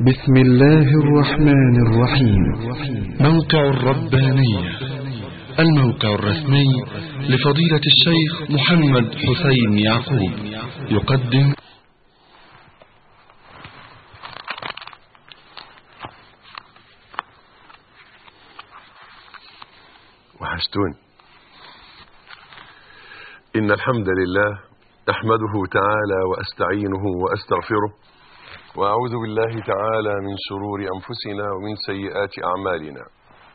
بسم الله الرحمن الرحيم موقع الربانية الموقع الرسمي لفضيلة الشيخ محمد حسين يعقوب يقدم وحشتوني إن الحمد لله أحمده تعالى وأستعينه وأستغفره وأعوذ بالله تعالى من شرور أنفسنا ومن سيئات أعمالنا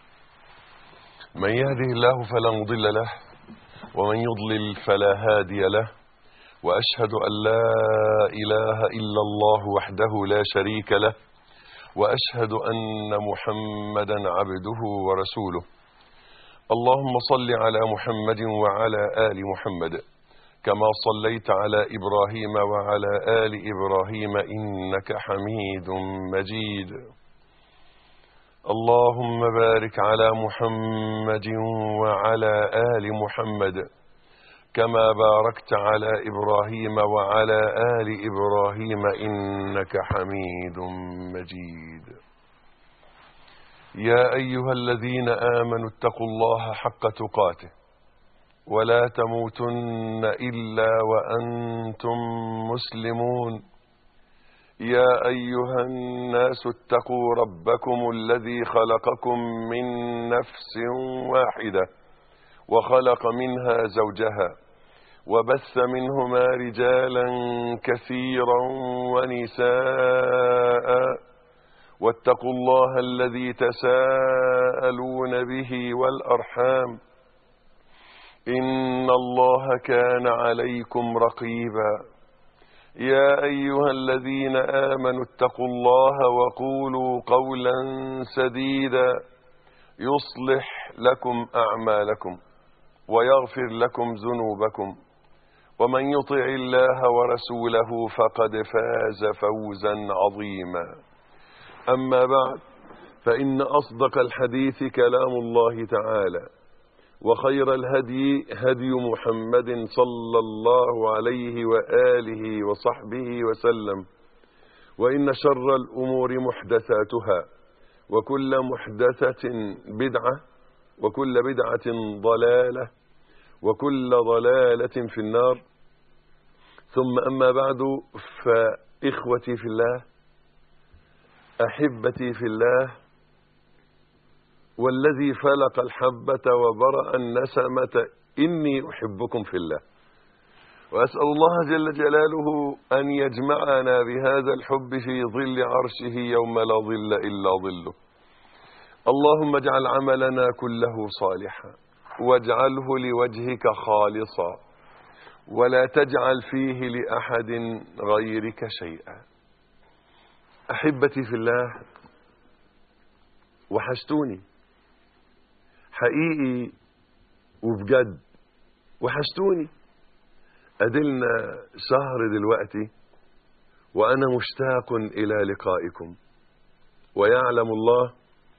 من يهده الله فلا مضل له ومن يضلل فلا هادي له وأشهد أن لا إله إلا الله وحده لا شريك له وأشهد أن محمدا عبده ورسوله اللهم صل على محمد وعلى آل محمد كما صليت على إبراهيم وعلى آل إبراهيم إنك حميد مجيد اللهم بارك على محمد وعلى آل محمد كما باركت على إبراهيم وعلى آل إبراهيم إنك حميد مجيد يا أيها الذين آمنوا اتقوا الله حق تقاته ولا تموتن إلا وأنتم مسلمون يا أيها الناس اتقوا ربكم الذي خلقكم من نفس واحدة وخلق منها زوجها وبث منهما رجالا كثيرا ونساء واتقوا الله الذي تساءلون به والأرحام إن الله كان عليكم رقيبا يا أيها الذين آمنوا اتقوا الله وقولوا قولا سديدا يصلح لكم أعمالكم ويغفر لكم ذنوبكم ومن يطع الله ورسوله فقد فاز فوزا عظيما أما بعد فإن أصدق الحديث كلام الله تعالى وخير الهدي هدي محمد صلى الله عليه وآله وصحبه وسلم وإن شر الأمور محدثاتها وكل محدثة بدعة وكل بدعة ضلالة وكل ضلالة في النار ثم أما بعد فإخوتي في الله أحبتي في الله والذي فلق الحبة وبرأ النسمة إني أحبكم في الله وأسأل الله جل جلاله أن يجمعنا بهذا الحب في ظل عرشه يوم لا ظل إلا ظله اللهم اجعل عملنا كله صالحا واجعله لوجهك خالصا ولا تجعل فيه لأحد غيرك شيئا أحبتي في الله وحشتوني حقيقي وبجد وحشتوني أدلنا شهر دلوقتي وأنا مشتاق إلى لقائكم ويعلم الله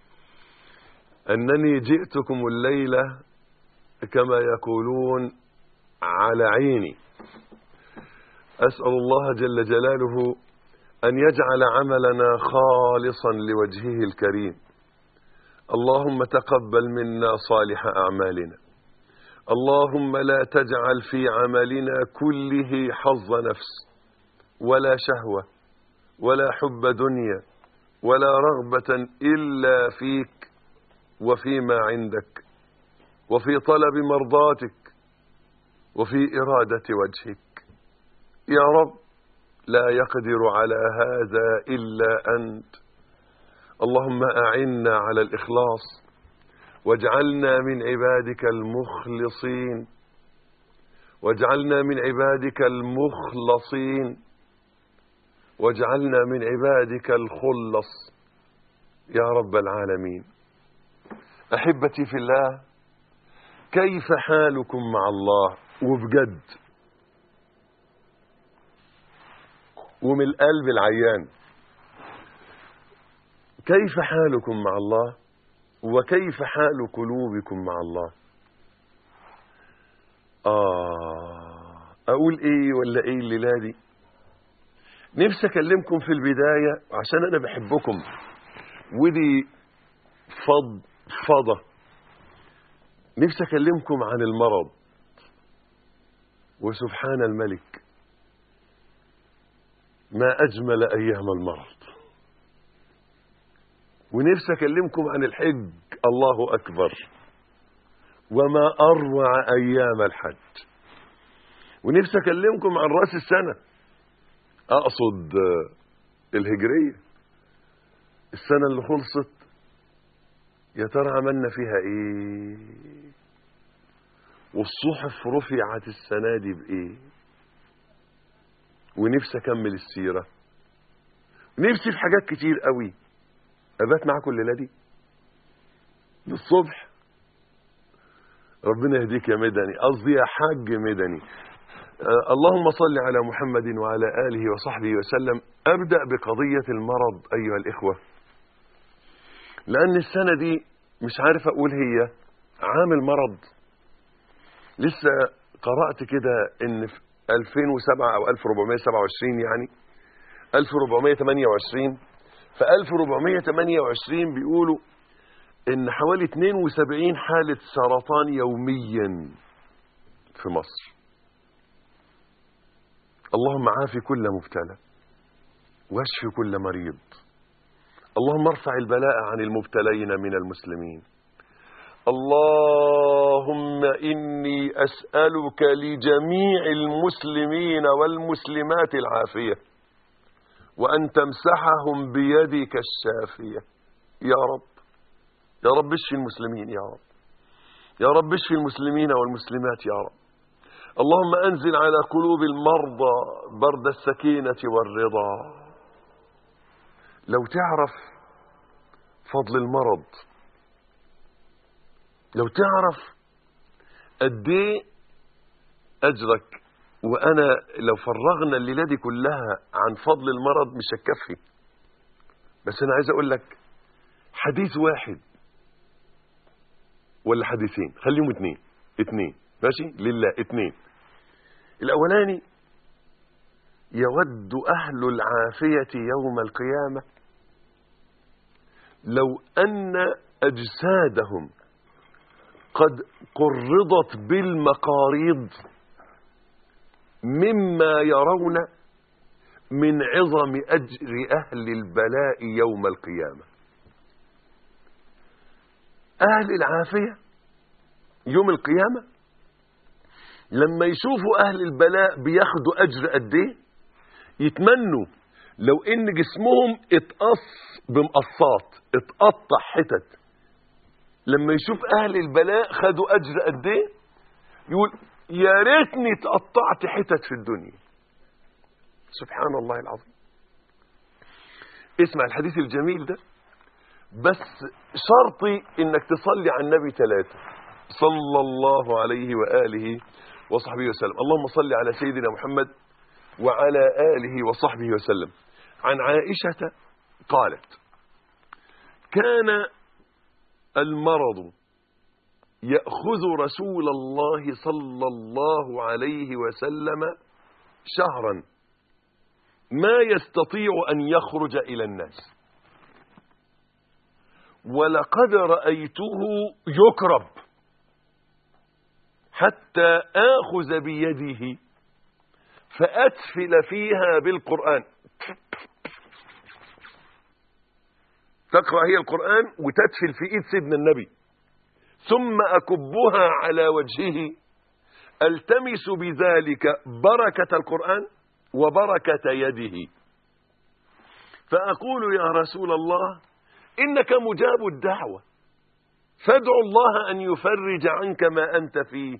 أنني جئتكم الليلة كما يقولون على عيني أسأل الله جل جلاله أن يجعل عملنا خالصا لوجهه الكريم اللهم تقبل منا صالح أعمالنا اللهم لا تجعل في عملنا كله حظ نفس ولا شهوة ولا حب دنيا ولا رغبة إلا فيك وفيما عندك وفي طلب مرضاتك وفي إرادة وجهك يا رب لا يقدر على هذا إلا أنت اللهم أعنا على الإخلاص واجعلنا من عبادك المخلصين واجعلنا من عبادك المخلصين واجعلنا من عبادك الخلص يا رب العالمين أحبتي في الله كيف حالكم مع الله وبجد ومن القلب العيان كيف حالكم مع الله وكيف حال قلوبكم مع الله آه أقول إيه ولا إيه الليلة دي نفسي اكلمكم في البداية عشان انا بحبكم ودي فض فضة نفسي اكلمكم عن المرض وسبحان الملك ما اجمل ايام المرض ونفسي اكلمكم عن الحج الله اكبر وما اروع ايام الحج ونفسي اكلمكم عن راس السنه اقصد آه، الهجريه السنه اللي خلصت يا ترى عملنا فيها ايه والصحف رفعت السنه دي بايه ونفسي اكمل السيره نفسي في حاجات كتير قوي ابات معاكم الليله دي للصبح ربنا يهديك يا مدني قصدي يا حاج مدني آه، اللهم صل على محمد وعلى آله وصحبه وسلم أبدأ بقضية المرض أيها الإخوة لأن السنة دي مش عارف أقول هي عام المرض لسه قرأت كده إن في 2007 أو 1427 يعني 1428 في 1428 بيقولوا إن حوالي 72 حالة سرطان يوميا في مصر اللهم عافي كل مبتلى واشف كل مريض اللهم ارفع البلاء عن المبتلين من المسلمين اللهم إني أسألك لجميع المسلمين والمسلمات العافية وأن تمسحهم بيدك الشافية يا رب يا رب اشفي المسلمين يا رب يا رب اشفي المسلمين والمسلمات يا رب اللهم أنزل على قلوب المرضى برد السكينة والرضا لو تعرف فضل المرض لو تعرف قد ايه أجرك وأنا لو فرغنا الليلة دي كلها عن فضل المرض مش هتكفي بس أنا عايز أقول لك حديث واحد ولا حديثين خليهم اتنين اتنين ماشي لله اتنين الاولاني يود اهل العافية يوم القيامة لو ان اجسادهم قد قرضت بالمقاريض مما يرون من عظم اجر اهل البلاء يوم القيامة اهل العافية يوم القيامة لما يشوفوا اهل البلاء بياخدوا اجر قد ايه يتمنوا لو ان جسمهم اتقص بمقصات اتقطع حتت لما يشوف اهل البلاء خدوا اجر قد ايه يقول يا ريتني اتقطعت حتت في الدنيا سبحان الله العظيم اسمع الحديث الجميل ده بس شرطي انك تصلي على النبي ثلاثة صلى الله عليه وآله وصحبه وسلم اللهم صل على سيدنا محمد وعلى آله وصحبه وسلم عن عائشة قالت كان المرض يأخذ رسول الله صلى الله عليه وسلم شهرا ما يستطيع أن يخرج إلى الناس ولقد رأيته يكرب حتى آخذ بيده فأتفل فيها بالقرآن تقرأ هي القرآن وتتفل في إيد سيدنا النبي ثم أكبها على وجهه التمس بذلك بركة القرآن وبركة يده فأقول يا رسول الله إنك مجاب الدعوة فادع الله أن يفرج عنك ما أنت فيه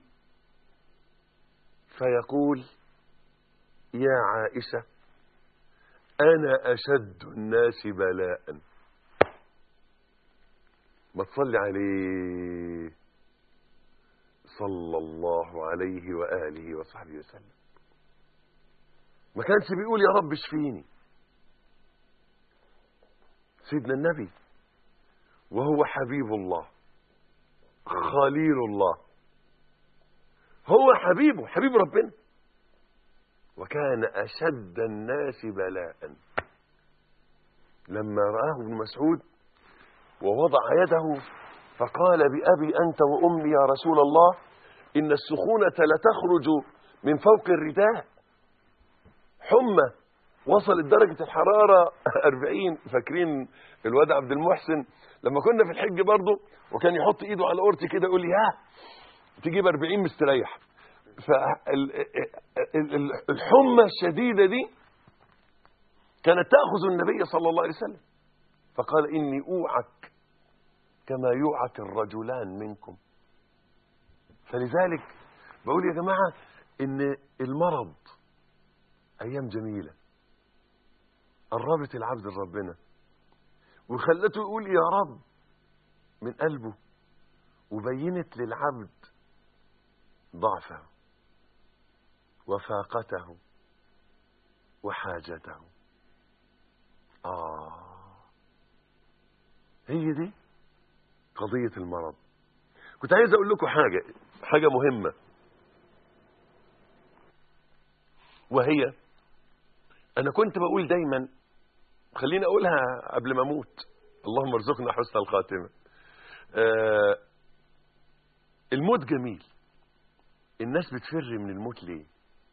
فيقول يا عائشة أنا أشد الناس بلاء ما تصلي عليه صلى الله عليه وآله وصحبه وسلم ما كانش بيقول يا رب اشفيني سيدنا النبي وهو حبيب الله خليل الله هو حبيبه حبيب ربنا وكان أشد الناس بلاء لما رآه ابن مسعود ووضع يده فقال بأبي أنت وأمي يا رسول الله إن السخونة لتخرج من فوق الرداء حمى وصلت درجة الحرارة 40 فاكرين الواد عبد المحسن لما كنا في الحج برضه وكان يحط ايده على اورتي كده يقول لي ها تجيب 40 مستريح فالحمى الشديدة دي كانت تأخذ النبي صلى الله عليه وسلم فقال إني أوعك كما يوعك الرجلان منكم فلذلك بقول يا جماعة إن المرض أيام جميلة قربت العبد لربنا وخلته يقول يا رب من قلبه وبينت للعبد ضعفه وفاقته وحاجته آه هي دي قضية المرض كنت عايز أقول لكم حاجة حاجة مهمة وهي أنا كنت بقول دايما خليني أقولها قبل ما أموت اللهم ارزقنا حسن الخاتمة آه الموت جميل الناس بتفر من الموت ليه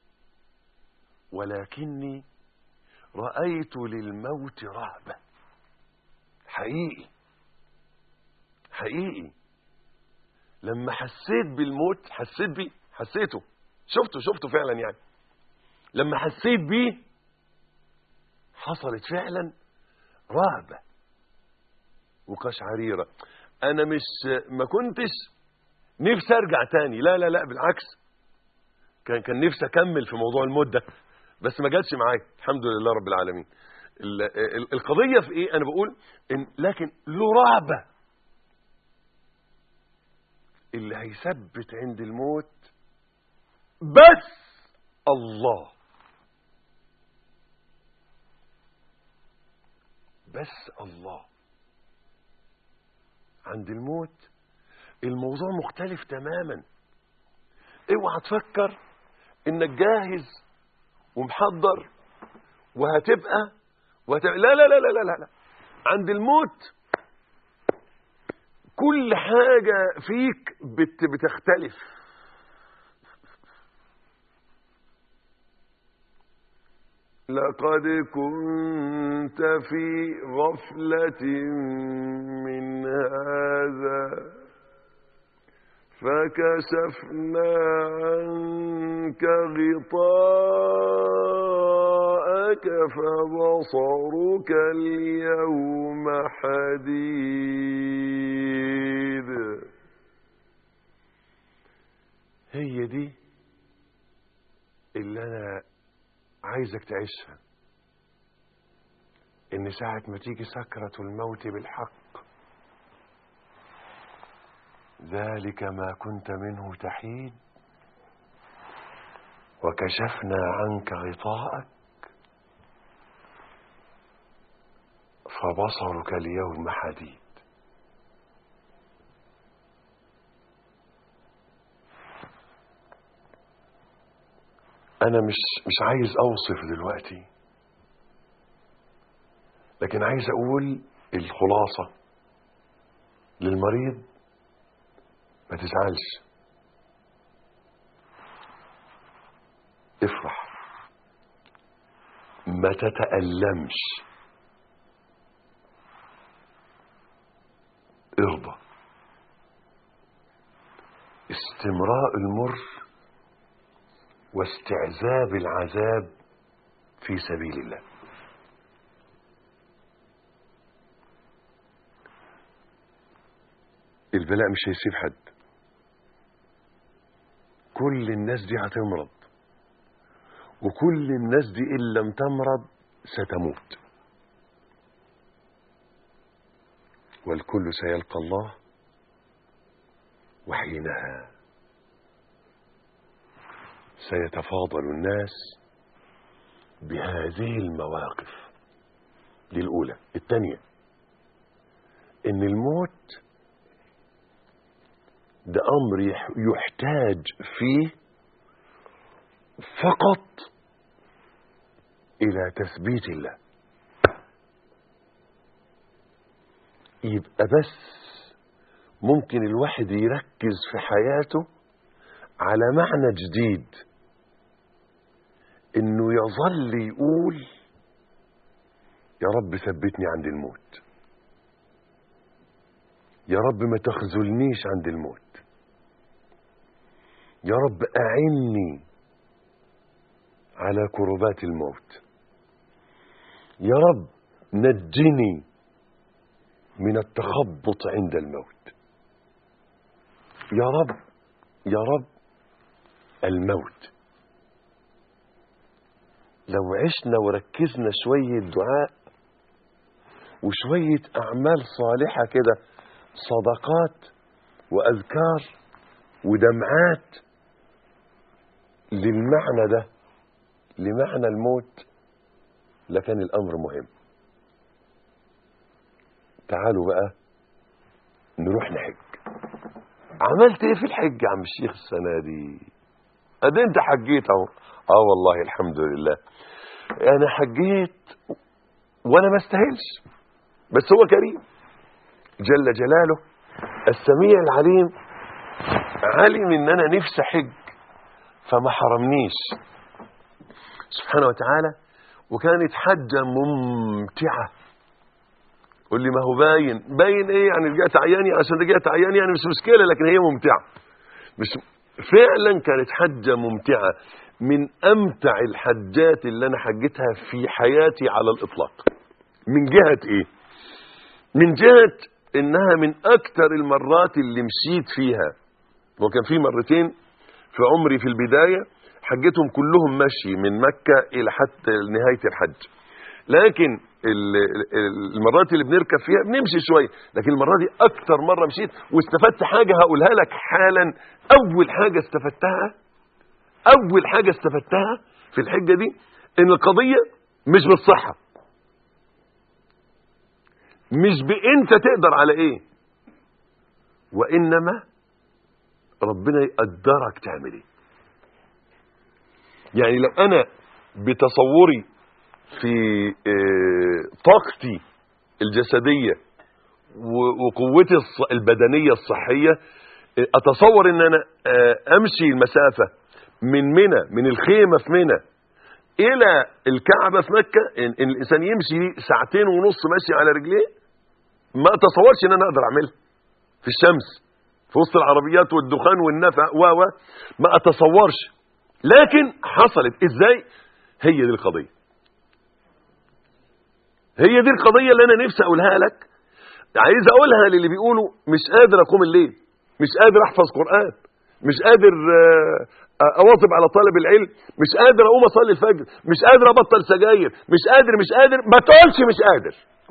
ولكني رأيت للموت رهبة حقيقي حقيقي لما حسيت بالموت حسيت بيه حسيته شفته شفته فعلا يعني لما حسيت بيه حصلت فعلا رهبة وقشعريرة انا مش ما كنتش نفسي ارجع تاني لا لا لا بالعكس كان كان نفسي اكمل في موضوع الموت ده بس ما جاتش معايا الحمد لله رب العالمين القضية في ايه انا بقول إن لكن له رهبة اللي هيثبت عند الموت بس الله بس الله عند الموت الموضوع مختلف تماما اوعى تفكر انك جاهز ومحضر وهتبقى وهتبقى لا لا لا لا لا لا عند الموت كل حاجة فيك بت بتختلف لقد كنت في غفلة من هذا فكشفنا عنك غطاءك فبصرك اليوم حديد هي دي اللي انا عايزك تعيشها ان ساعة ما تيجي سكرة الموت بالحق ذلك ما كنت منه تحيد وكشفنا عنك غطاءك فبصرك اليوم حديد انا مش مش عايز اوصف دلوقتي لكن عايز اقول الخلاصة للمريض ما تزعلش افرح ما تتألمش ارضى استمراء المر واستعذاب العذاب في سبيل الله البلاء مش هيسيب حد كل الناس دي هتمرض وكل الناس دي إن لم تمرض ستموت والكل سيلقى الله وحينها سيتفاضل الناس بهذه المواقف دي الأولى الثانية إن الموت ده أمر يحتاج فيه فقط الى تثبيت الله يبقى بس ممكن الواحد يركز في حياته على معنى جديد انه يظل يقول يا رب ثبتني عند الموت يا رب ما تخذلنيش عند الموت يا رب أعني على كربات الموت يا رب نجني من التخبط عند الموت يا رب يا رب الموت لو عشنا وركزنا شوية دعاء وشوية أعمال صالحة كده صدقات وأذكار ودمعات للمعنى ده لمعنى الموت لكان الأمر مهم تعالوا بقى نروح نحج عملت ايه في الحج يا عم الشيخ السنة دي ادي انت حجيت اهو اه والله الحمد لله انا حجيت وانا ما استاهلش بس هو كريم جل جلاله السميع العليم علم ان انا نفسي حج فما حرمنيش سبحانه وتعالى وكانت حجة ممتعة قول لي ما هو باين باين ايه يعني رجعت عياني عشان رجعت عياني يعني مش مشكلة لكن هي ممتعة مش فعلا كانت حجة ممتعة من امتع الحجات اللي انا حجتها في حياتي على الاطلاق من جهة ايه من جهة انها من اكتر المرات اللي مشيت فيها وكان في مرتين في عمري في البداية حجتهم كلهم مشي من مكة الى حتى نهاية الحج لكن المرات اللي بنركب فيها بنمشي شوية لكن المرة دي اكتر مرة مشيت واستفدت حاجة هقولها لك حالا اول حاجة استفدتها اول حاجة استفدتها في الحجة دي ان القضية مش بالصحة مش بانت تقدر على ايه وانما ربنا يقدرك تعمل ايه يعني لو انا بتصوري في طاقتي الجسدية وقوتي البدنية الصحية اتصور ان انا امشي المسافة من منى من الخيمة في منى الى الكعبة في مكة ان الانسان يمشي ساعتين ونص ماشي على رجليه ما اتصورش ان انا اقدر اعملها في الشمس في وسط العربيات والدخان والنفع و و ما اتصورش لكن حصلت ازاي هي دي القضيه هي دي القضيه اللي انا نفسي اقولها لك عايز اقولها للي بيقولوا مش قادر اقوم الليل مش قادر احفظ قران مش قادر اواظب على طالب العلم مش قادر اقوم اصلي الفجر مش قادر ابطل سجاير مش قادر مش قادر ما تقولش مش قادر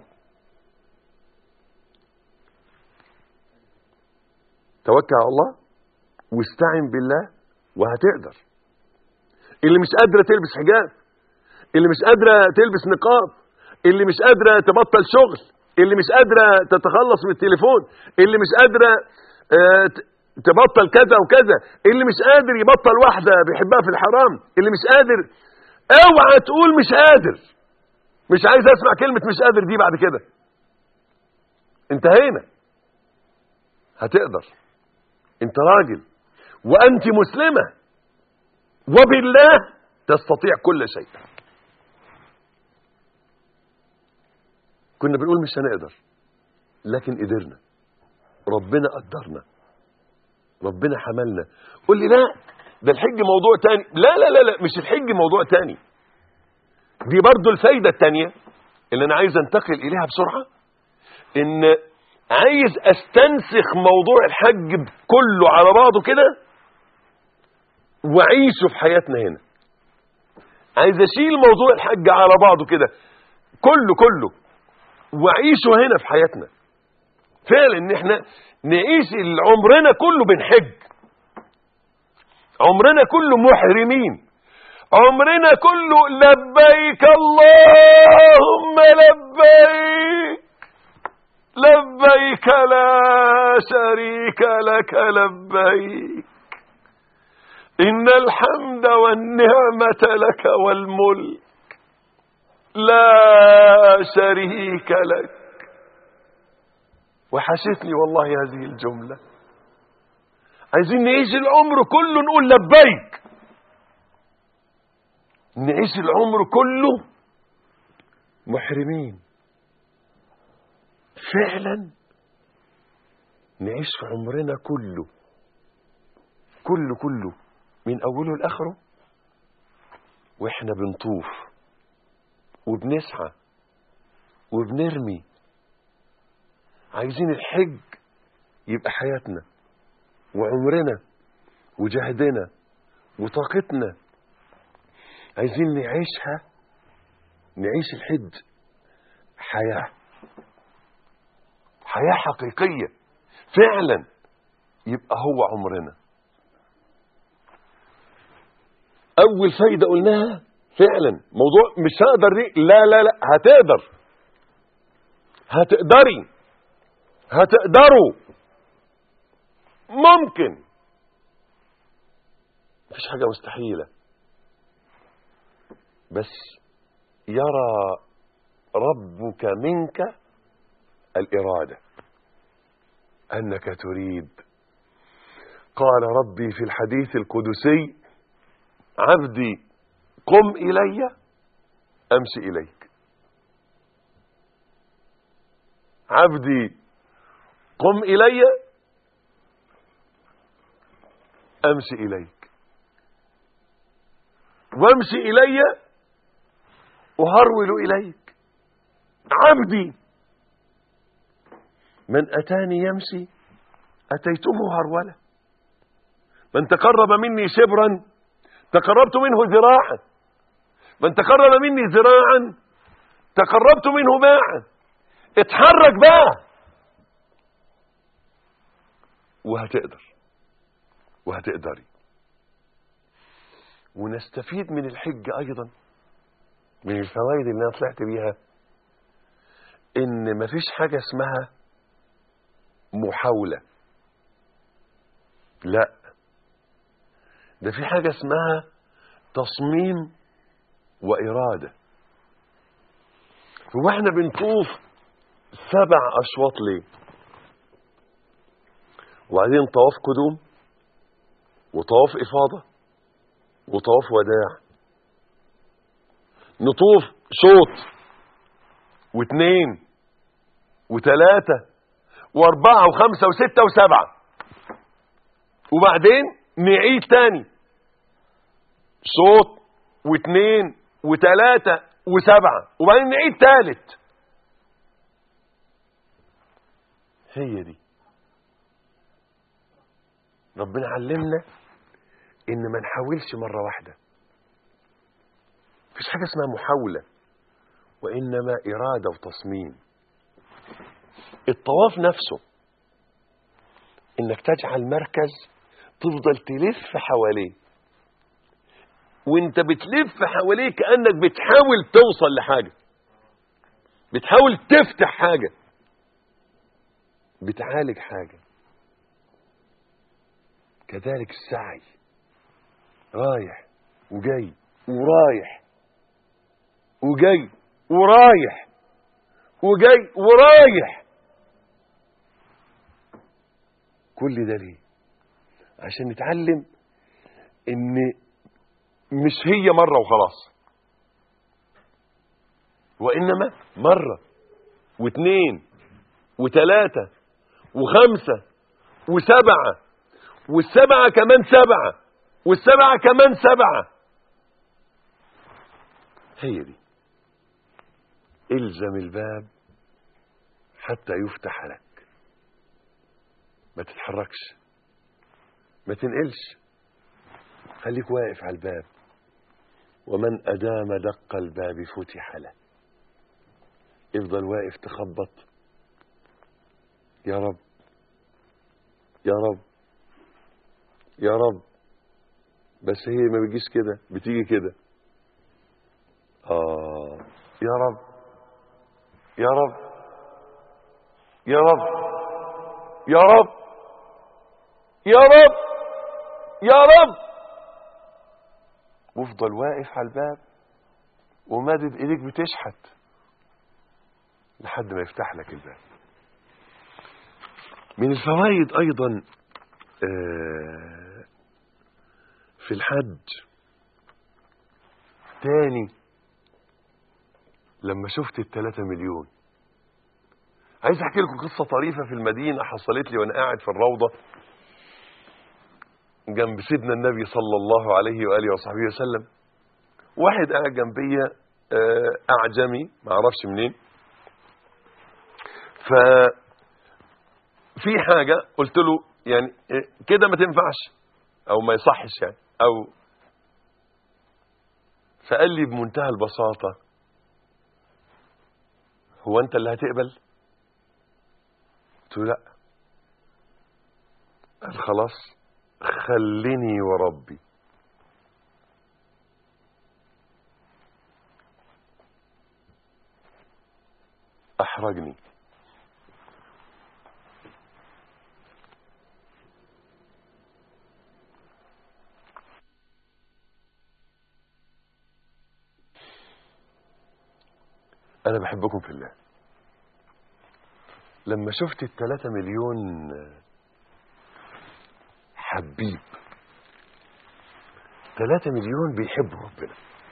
توكل على الله واستعن بالله وهتقدر اللي مش قادره تلبس حجاب اللي مش قادره تلبس نقاب اللي مش قادره تبطل شغل اللي مش قادره تتخلص من التليفون اللي مش قادره تبطل كذا وكذا اللي مش قادر يبطل واحده بيحبها في الحرام اللي مش قادر اوعى تقول مش قادر مش عايز اسمع كلمه مش قادر دي بعد كده انتهينا هتقدر انت راجل وانت مسلمة وبالله تستطيع كل شيء كنا بنقول مش هنقدر لكن قدرنا ربنا قدرنا ربنا حملنا قول لي لا ده الحج موضوع تاني لا لا لا لا مش الحج موضوع تاني دي برضو الفايدة التانية اللي انا عايز انتقل اليها بسرعة ان عايز استنسخ موضوع الحج كله على بعضه كده واعيشه في حياتنا هنا عايز اشيل موضوع الحج على بعضه كده كله كله واعيشه هنا في حياتنا فعلا ان احنا نعيش عمرنا كله بنحج عمرنا كله محرمين عمرنا كله لبيك اللهم لبيك لبيك لا شريك لك لبيك إن الحمد والنعمة لك والملك لا شريك لك وحشتني والله هذه الجملة عايزين نعيش العمر كله نقول لبيك نعيش العمر كله محرمين فعلا نعيش في عمرنا كله كله كله من اوله لاخره واحنا بنطوف وبنسعى وبنرمي عايزين الحج يبقى حياتنا وعمرنا وجهدنا وطاقتنا عايزين نعيشها نعيش الحج حياة حياة حقيقية فعلا يبقى هو عمرنا أول فايدة قلناها فعلا موضوع مش هقدر دي لا لا لا هتقدر هتقدري هتقدروا ممكن مفيش حاجة مستحيلة بس يرى ربك منك الإرادة أنك تريد قال ربي في الحديث القدسي عبدي قم إلي أمشي إليك عبدي قم إلي أمشي إليك وامشي إلي أهرول إليك عبدي من أتاني يمشي أتيته هرولة من تقرب مني شبرا تقربت منه ذراعا من تقرب مني ذراعا تقربت منه باعا اتحرك بقى وهتقدر وهتقدري ونستفيد من الحج ايضا من الفوائد اللي انا طلعت بيها ان مفيش حاجة اسمها محاولة لا ده في حاجة اسمها تصميم وإرادة هو احنا بنطوف سبع أشواط ليه وبعدين طواف قدوم وطواف إفاضة وطواف وداع نطوف شوط واثنين وثلاثة واربعة وخمسة وستة وسبعة وبعدين نعيد تاني شوط واثنين وثلاثة وسبعة وبعدين نعيد تالت هي دي ربنا علمنا ان ما نحاولش مرة واحدة مفيش حاجة اسمها محاولة وانما ارادة وتصميم الطواف نفسه انك تجعل مركز تفضل تلف حواليه وانت بتلف حواليه كأنك بتحاول توصل لحاجة بتحاول تفتح حاجة بتعالج حاجة كذلك السعي رايح وجاي ورايح وجاي ورايح وجاي ورايح كل ده ليه عشان نتعلم ان مش هي مرة وخلاص وانما مرة واثنين وثلاثة وخمسة وسبعة والسبعة كمان سبعة والسبعة كمان سبعة هي دي الزم الباب حتى يفتح لك ما تتحركش ما تنقلش خليك واقف على الباب ومن أدام دق الباب فتح له افضل واقف تخبط يا رب يا رب يا رب بس هي ما بتجيش كده بتيجي كده آه يا رب يا رب يا رب يا رب يا رب يا رب وافضل واقف على الباب ومادد ايديك بتشحت لحد ما يفتح لك الباب من الفوائد ايضا آه، في الحج تاني لما شفت التلاتة مليون عايز احكي لكم قصة طريفة في المدينة حصلت لي وانا قاعد في الروضة جنب سيدنا النبي صلى الله عليه وآله وصحبه وسلم واحد قاعد جنبي آه، أعجمي ما اعرفش منين ف في حاجة قلت له يعني آه، كده ما تنفعش أو ما يصحش يعني أو فقال لي بمنتهى البساطة هو أنت اللي هتقبل قلت له لا قال خلاص خليني وربي احرجني انا بحبكم في الله لما شفت الثلاثة مليون حبيب ثلاثة مليون بيحبوا ربنا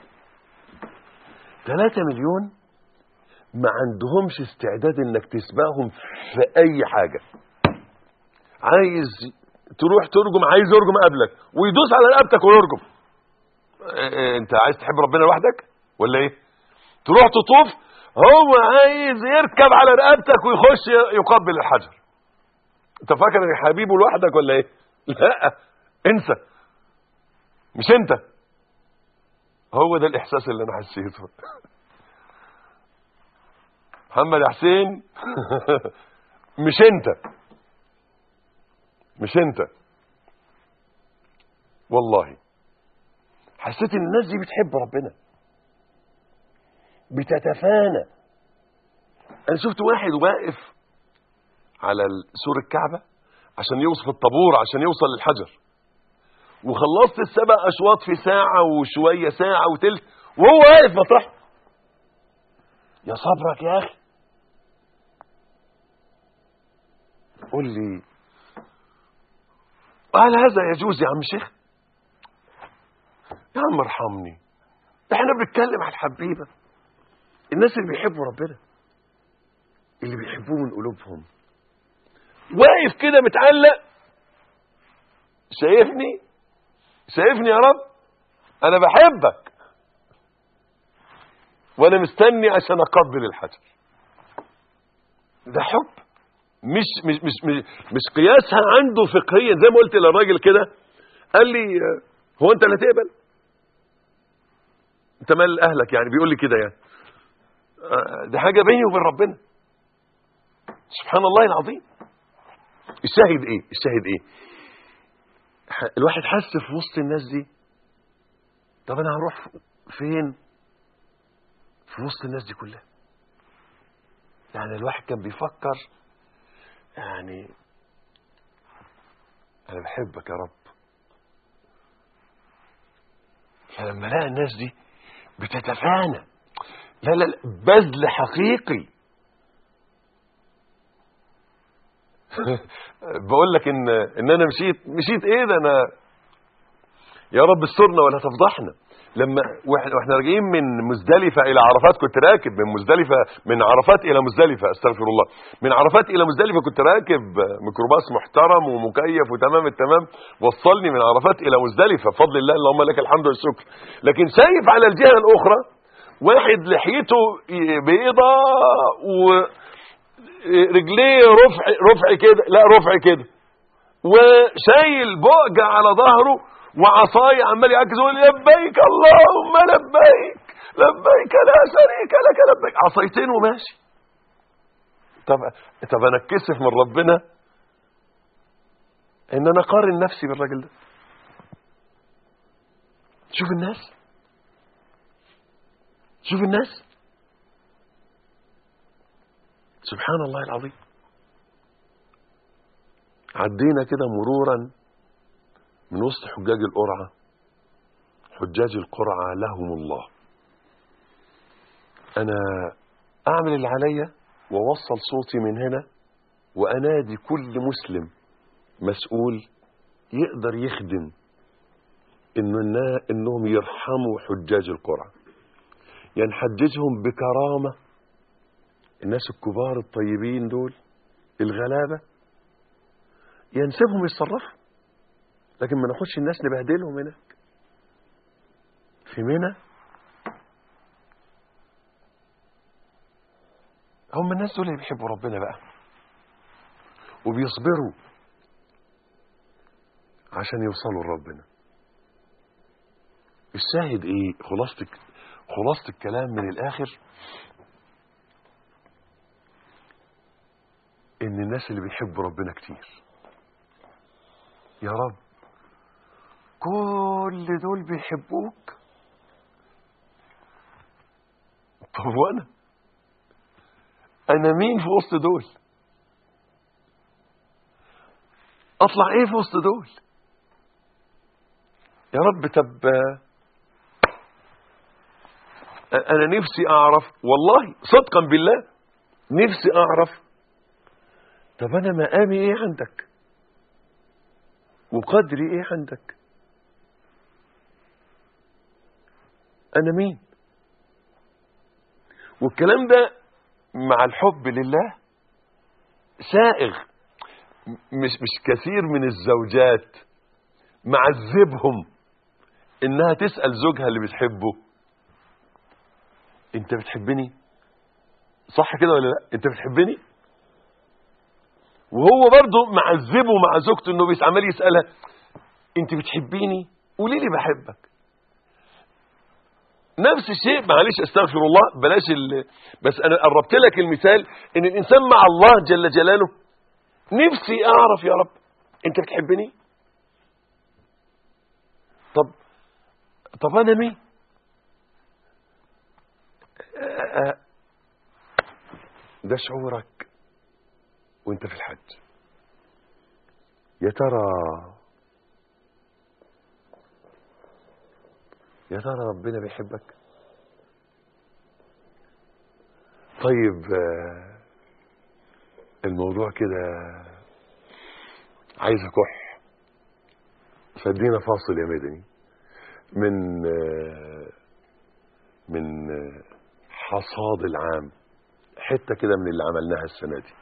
ثلاثة مليون ما عندهمش استعداد انك تسبقهم في اي حاجة عايز تروح ترجم عايز يرجم قبلك ويدوس على رقبتك ويرجم إيه إيه انت عايز تحب ربنا لوحدك ولا ايه تروح تطوف هو عايز يركب على رقبتك ويخش يقبل الحجر انت فاكر ان حبيبه لوحدك ولا ايه لا انسى مش انت هو ده الاحساس اللي انا حسيته محمد حسين مش انت مش انت والله حسيت ان الناس دي بتحب ربنا بتتفانى انا شفت واحد واقف على سور الكعبة عشان يوصف الطابور عشان يوصل للحجر وخلصت السبع اشواط في ساعة وشوية ساعة وتلت وهو واقف مطرحه يا صبرك يا اخي قول لي هل هذا يجوز يا عم شيخ يا عم ارحمني احنا بنتكلم على الحبيبه الناس اللي بيحبوا ربنا اللي بيحبوه من قلوبهم واقف كده متعلق شايفني شايفني يا رب انا بحبك وانا مستني عشان اقبل الحجر ده حب مش مش مش مش, مش قياسها عنده فقهيا زي ما قلت للراجل كده قال لي هو انت اللي تقبل انت مال اهلك يعني بيقول لي كده يعني دي حاجه بيني وبين ربنا سبحان الله العظيم الشاهد ايه الشاهد ايه الواحد حس في وسط الناس دي طب انا هروح فين في وسط الناس دي كلها يعني الواحد كان بيفكر يعني انا بحبك يا رب فلما لقى الناس دي بتتفانى لا لا لا بذل حقيقي بقول لك ان ان انا مشيت مشيت ايه ده انا يا رب استرنا ولا تفضحنا لما واحنا راجعين من مزدلفه الى عرفات كنت راكب من مزدلفه من عرفات الى مزدلفه استغفر الله من عرفات الى مزدلفه كنت راكب ميكروباص محترم ومكيف وتمام التمام وصلني من عرفات الى مزدلفه بفضل الله اللهم لك الحمد والشكر لكن شايف على الجهه الاخرى واحد لحيته بيضة ورجليه رفع رفع كده لا رفع كده وشايل بؤجة على ظهره وعصاي عمال يعكس يقول لبيك اللهم لبيك لبيك لا شريك لك لبيك عصايتين وماشي طب طب انا اتكسف من ربنا ان انا اقارن نفسي بالراجل ده شوف الناس شوف الناس سبحان الله العظيم عدينا كده مرورا من وسط حجاج القرعة حجاج القرعة لهم الله انا اعمل اللي عليا واوصل صوتي من هنا وانادي كل مسلم مسؤول يقدر يخدم إنه النا- انهم يرحموا حجاج القرى يعني نحججهم بكرامة الناس الكبار الطيبين دول الغلابة ينسبهم يتصرفوا لكن ما ناخدش الناس نبهدلهم هناك في منى هم الناس دول اللي بيحبوا ربنا بقى وبيصبروا عشان يوصلوا لربنا الشاهد ايه خلاصة خلاصة الكلام من الاخر ان الناس اللي بيحبوا ربنا كتير يا رب كل دول بيحبوك طب وانا انا مين في وسط دول اطلع ايه في وسط دول يا رب طب انا نفسي اعرف والله صدقا بالله نفسي اعرف طب انا مقامي ايه عندك وقدري ايه عندك انا مين والكلام ده مع الحب لله سائغ مش مش كثير من الزوجات معذبهم انها تسأل زوجها اللي بتحبه انت بتحبني صح كده ولا لا انت بتحبني وهو برضه معذبه مع زوجته انه بيس- عمال يسألها انت بتحبيني قولي لي بحبك نفس الشيء معلش استغفر الله بلاش ال... بس انا قربت لك المثال ان الانسان مع الله جل جلاله نفسي اعرف يا رب انت بتحبني طب طب انا مين آه، آه، ده شعورك وانت في الحج يا ترى يا ترى ربنا بيحبك طيب آه، الموضوع كده عايز اكح فادينا فاصل يا مدني من آه، من آه، حصاد العام حته كده من اللي عملناها السنه دي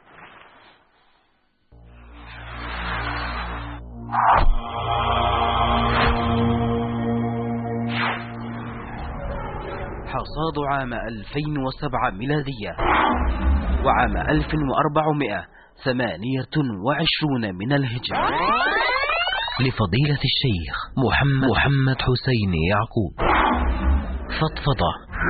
حصاد عام 2007 ميلادية وعام 1428 من الهجرة لفضيلة الشيخ محمد, محمد حسين يعقوب فضفضة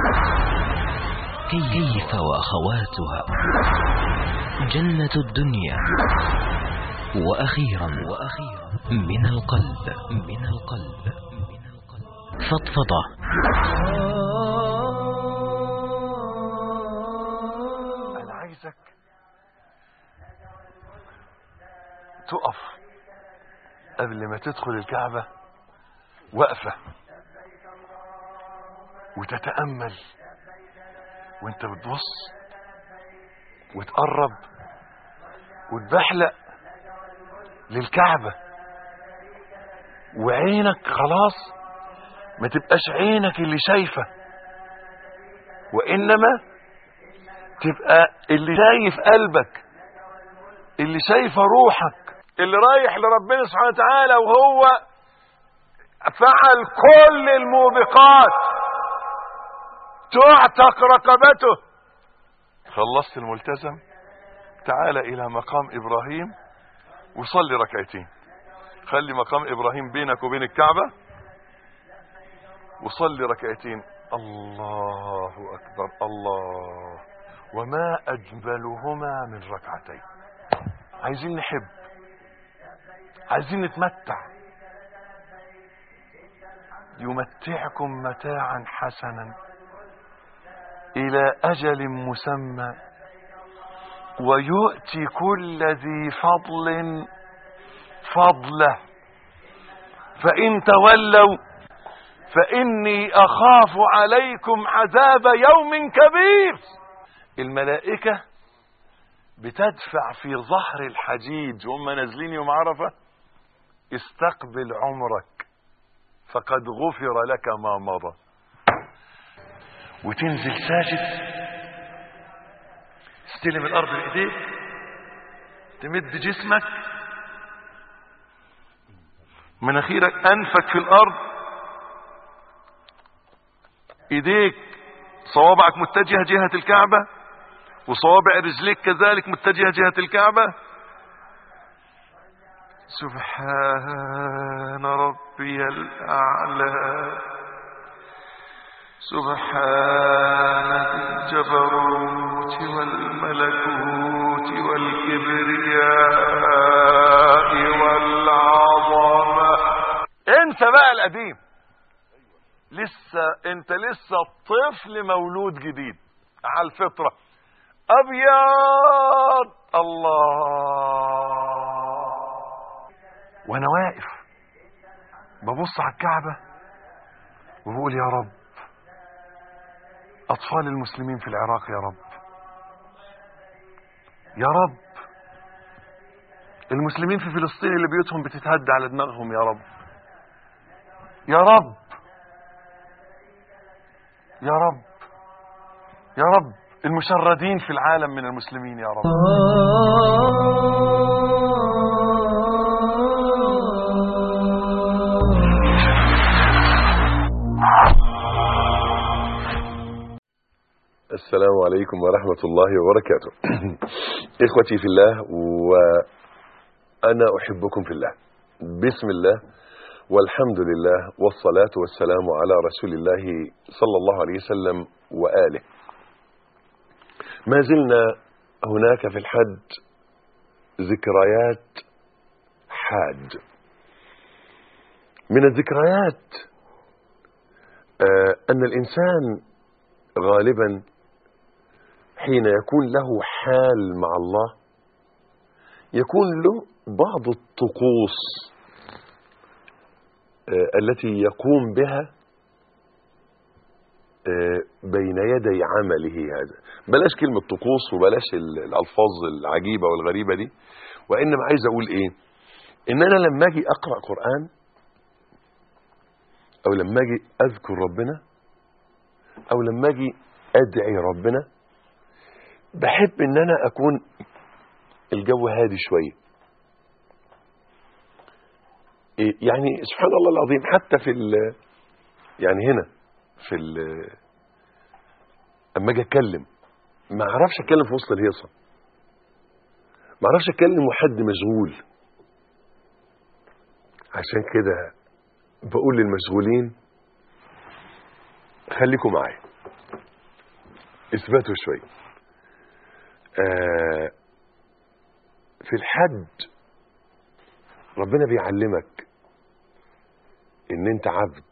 كيف وأخواتها جنة الدنيا وأخيرا وأخيرا من القلب من القلب من القلب فضفضة انا عايزك تقف قبل ما تدخل الكعبة وقفة وتتأمل وانت بتبص وتقرب وتبحلق للكعبة وعينك خلاص ما تبقاش عينك اللي شايفة وإنما تبقى اللي شايف قلبك اللي شايفه روحك اللي رايح لربنا سبحانه وتعالى وهو فعل كل الموبقات تعتق رقبته خلصت الملتزم تعال الى مقام ابراهيم وصلي ركعتين خلي مقام ابراهيم بينك وبين الكعبه وصلي ركعتين الله اكبر الله وما اجملهما من ركعتين عايزين نحب عايزين نتمتع يمتعكم متاعا حسنا الى اجل مسمى ويؤتي كل ذي فضل فضله فان تولوا فإني أخاف عليكم عذاب يوم كبير الملائكة بتدفع في ظهر الحجيج وهم نازلين يوم عرفة استقبل عمرك فقد غفر لك ما مضى وتنزل ساجد استلم الارض بايديك تمد جسمك مناخيرك انفك في الارض ايديك صوابعك متجهه جهه الكعبه وصوابع رجليك كذلك متجهه جهه الكعبه سبحان ربي الاعلى سبحان الجبروت والملكوت والكبرياء والعظمة انسى بقى القديم لسه انت لسه طفل مولود جديد على الفطرة ابيض الله وانا واقف ببص على الكعبة وبقول يا رب أطفال المسلمين في العراق يا رب يا رب المسلمين في فلسطين اللي بيوتهم بتتهد على دماغهم يا رب يا رب يا رب يا رب المشردين في العالم من المسلمين يا رب السلام عليكم ورحمة الله وبركاته إخوتي في الله وأنا أحبكم في الله بسم الله والحمد لله والصلاة والسلام على رسول الله صلى الله عليه وسلم وآله ما زلنا هناك في الحج ذكريات حاج من الذكريات آه أن الإنسان غالبا حين يكون له حال مع الله يكون له بعض الطقوس آه التي يقوم بها آه بين يدي عمله هذا بلاش كلمة طقوس وبلاش الألفاظ العجيبة والغريبة دي وإنما عايز أقول إيه إن أنا لما أجي أقرأ قرآن أو لما أجي أذكر ربنا أو لما أجي أدعي ربنا بحب ان انا اكون الجو هادي شوية يعني سبحان الله العظيم حتى في ال يعني هنا في ال اما اجي اتكلم ما اعرفش اتكلم في وسط الهيصة ما اعرفش اتكلم وحد مشغول عشان كده بقول للمشغولين خليكم معايا اثبتوا شويه آه في الحج ربنا بيعلمك ان انت عبد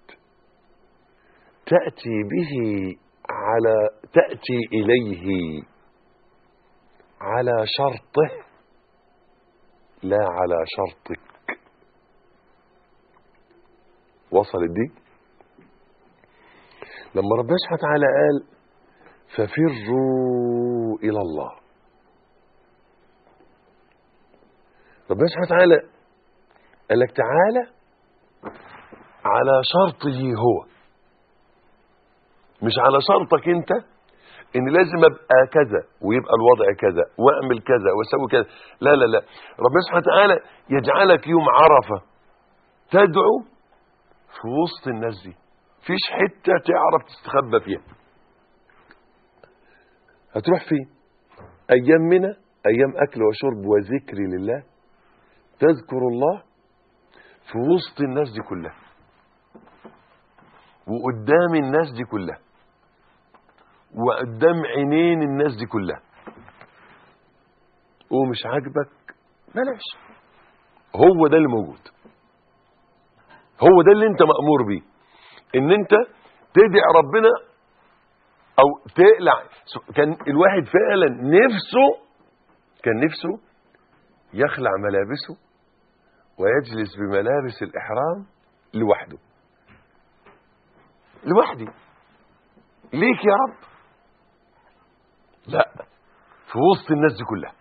تأتي به على تأتي إليه على شرطه لا على شرطك وصلت دي لما ربنا سبحانه وتعالى قال ففروا إلى الله ربنا سبحانه وتعالى قال لك تعالى على شرطه هو مش على شرطك انت ان لازم ابقى كذا ويبقى الوضع كذا واعمل كذا واسوي كذا لا لا لا ربنا سبحانه وتعالى يجعلك يوم عرفه تدعو في وسط الناس دي فيش حته تعرف تستخبى فيها هتروح فين ايام منى ايام اكل وشرب وذكر لله تذكر الله في وسط الناس دي كلها وقدام الناس دي كلها وقدام عينين الناس دي كلها ومش عاجبك بلاش هو ده اللي موجود هو ده اللي انت مأمور بيه ان انت تدعي ربنا او تقلع كان الواحد فعلا نفسه كان نفسه يخلع ملابسه ويجلس بملابس الإحرام لوحده لوحدي ليك يا رب لا في وسط الناس دي كلها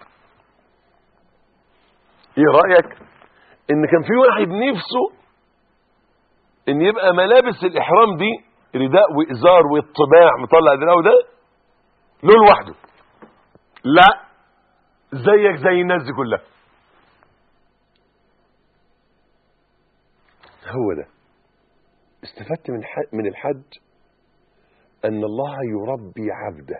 ايه رأيك ان كان في واحد نفسه ان يبقى ملابس الاحرام دي رداء وازار والطباع مطلع دراعه ده له لوحده لا زيك زي الناس دي كلها هو ده استفدت من ح- من الحج ان الله يربي عبده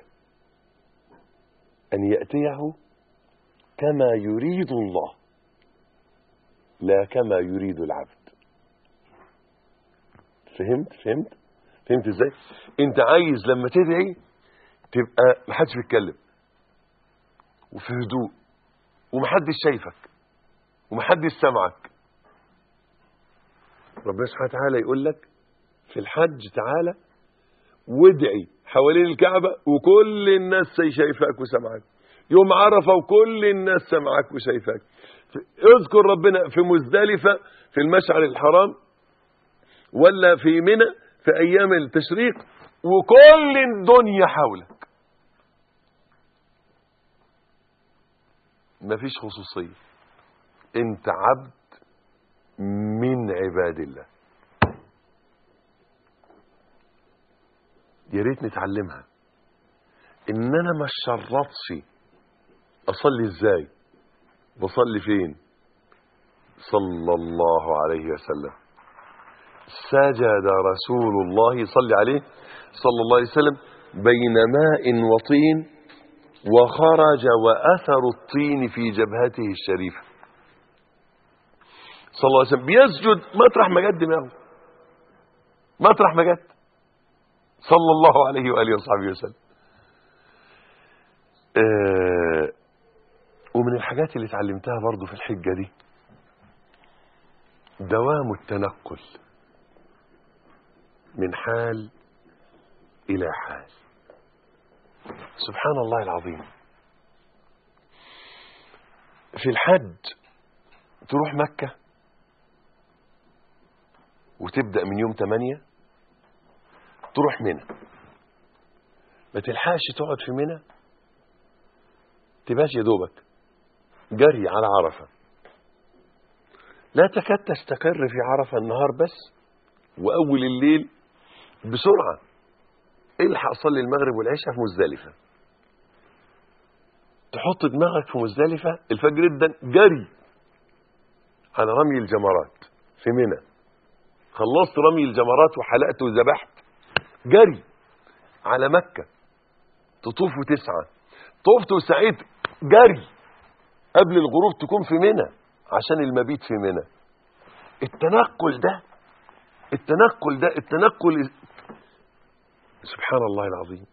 ان ياتيه كما يريد الله لا كما يريد العبد فهمت فهمت فهمت ازاي انت عايز لما تدعي تبقى محدش بيتكلم وفي هدوء ومحدش شايفك ومحدش سمعك ربنا سبحانه وتعالى يقول لك في الحج تعالى وادعي حوالين الكعبة وكل الناس شايفاك وسمعك يوم عرفة وكل الناس سمعك وشايفاك اذكر ربنا في مزدلفة في المشعر الحرام ولا في منى في ايام التشريق وكل الدنيا حولك مفيش خصوصية انت عبد من عباد الله يا ريت نتعلمها ان انا ما شرطش اصلي ازاي بصلي فين صلى الله عليه وسلم سجد رسول الله صلى عليه صلى الله عليه وسلم بين ماء وطين وخرج وأثر الطين في جبهته الشريفة صلى الله عليه وسلم بيسجد مطرح ما جد دماغه مطرح ما جد صلى الله عليه وآله وصحبه وسلم آه ومن الحاجات اللي اتعلمتها برضو في الحجة دي دوام التنقل من حال إلى حال سبحان الله العظيم في الحج تروح مكة وتبدأ من يوم 8 تروح منى ما تلحقش تقعد في منى تبقاش يا دوبك جري على عرفة لا تكاد تستقر في عرفة النهار بس وأول الليل بسرعة الحق صلي المغرب والعشاء في مزدلفة تحط دماغك في مزدلفة الفجر جدا جري على رمي الجمرات في منى خلصت رمي الجمرات وحلقت وذبحت جري على مكة تطوف وتسعى طفت وسعيت جري قبل الغروب تكون في منى عشان المبيت في منى التنقل ده التنقل ده التنقل سبحان الله العظيم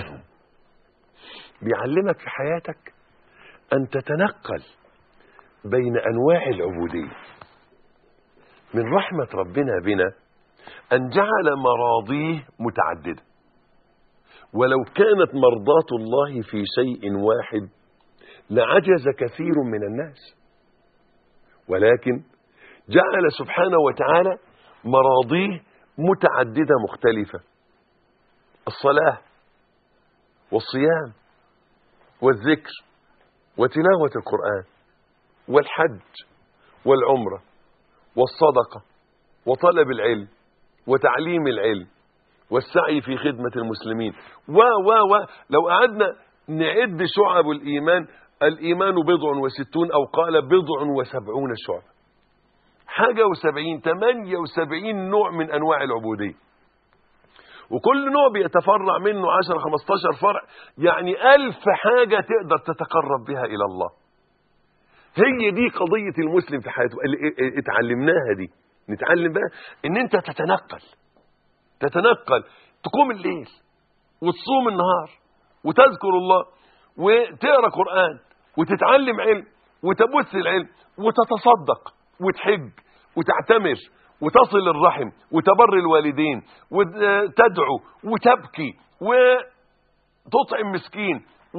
بيعلمك في حياتك أن تتنقل بين أنواع العبودية من رحمة ربنا بنا أن جعل مراضيه متعددة ولو كانت مرضاة الله في شيء واحد لعجز كثير من الناس ولكن جعل سبحانه وتعالى مراضيه متعددة مختلفة الصلاة والصيام والذكر وتلاوة القرآن والحج والعمرة والصدقة وطلب العلم وتعليم العلم والسعي في خدمة المسلمين و و و لو قعدنا نعد شعب الإيمان الإيمان بضع وستون أو قال بضع وسبعون شعب حاجة وسبعين تمانية وسبعين نوع من أنواع العبودية وكل نوع بيتفرع منه عشر خمستاشر فرع يعني ألف حاجة تقدر تتقرب بها إلى الله هي دي قضية المسلم في حياته اللي اتعلمناها دي نتعلم بقى ان انت تتنقل تتنقل تقوم الليل وتصوم النهار وتذكر الله وتقرا قرآن وتتعلم علم وتبث العلم وتتصدق وتحج وتعتمر وتصل الرحم وتبر الوالدين وتدعو وتبكي وتطعم مسكين و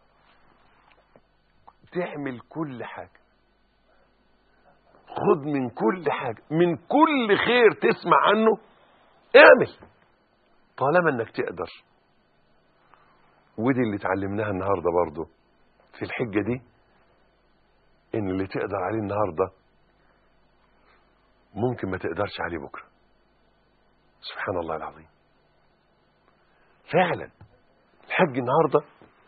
تعمل كل حاجة خد من كل حاجة من كل خير تسمع عنه اعمل طالما انك تقدر ودي اللي اتعلمناها النهارده برضه في الحجه دي ان اللي تقدر عليه النهارده ممكن ما تقدرش عليه بكره سبحان الله العظيم فعلا الحج النهارده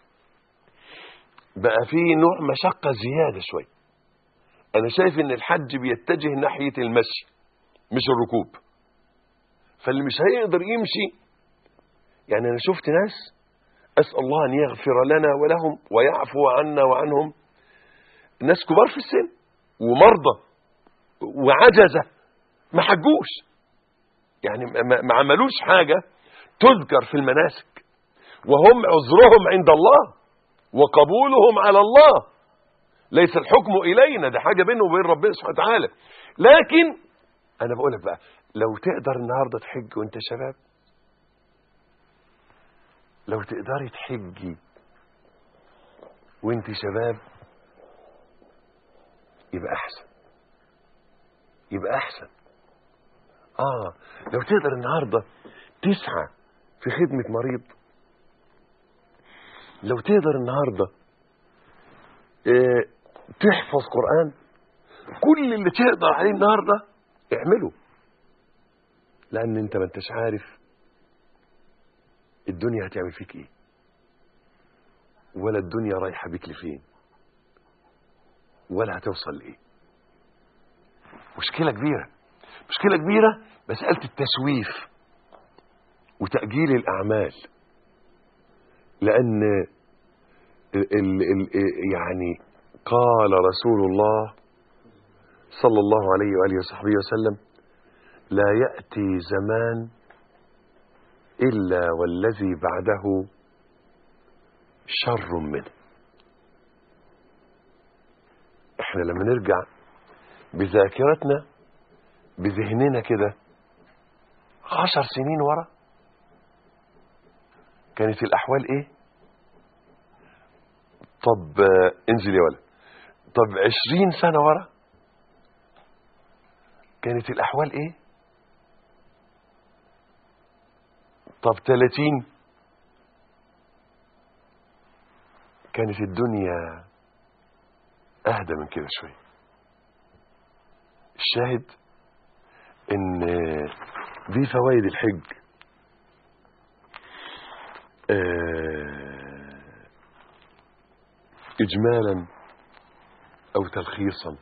بقى فيه نوع مشقه زياده شويه انا شايف ان الحج بيتجه ناحيه المشي مش الركوب فاللي مش هيقدر يمشي يعني انا شفت ناس اسال الله ان يغفر لنا ولهم ويعفو عنا وعنهم ناس كبار في السن ومرضى وعجزه ما حجوش يعني ما ما عملوش حاجه تذكر في المناسك وهم عذرهم عند الله وقبولهم على الله ليس الحكم الينا ده حاجه بينه وبين ربنا سبحانه وتعالى لكن انا بقول لك بقى لو تقدر النهارده تحج وانت شباب لو تقدري تحجي وانت شباب يبقى احسن يبقى احسن اه لو تقدر النهارده تسعى في خدمه مريض لو تقدر النهارده اه تحفظ قران كل اللي تقدر عليه النهارده اعمله لان انت ما انتش عارف الدنيا هتعمل فيك ايه ولا الدنيا رايحه بيك لفين ولا هتوصل لايه مشكله كبيره مشكله كبيره مساله التسويف وتاجيل الاعمال لان ال ال ال يعني قال رسول الله صلى الله عليه واله وصحبه وسلم لا ياتي زمان الا والذي بعده شر منه احنا لما نرجع بذاكرتنا بذهننا كده عشر سنين ورا كانت الاحوال ايه طب آه، انزل يا ولد طب عشرين سنة ورا كانت الاحوال ايه طب تلاتين كانت الدنيا اهدى من كده شويه الشاهد ان دي فوائد الحج آه، اجمالا او تلخيصا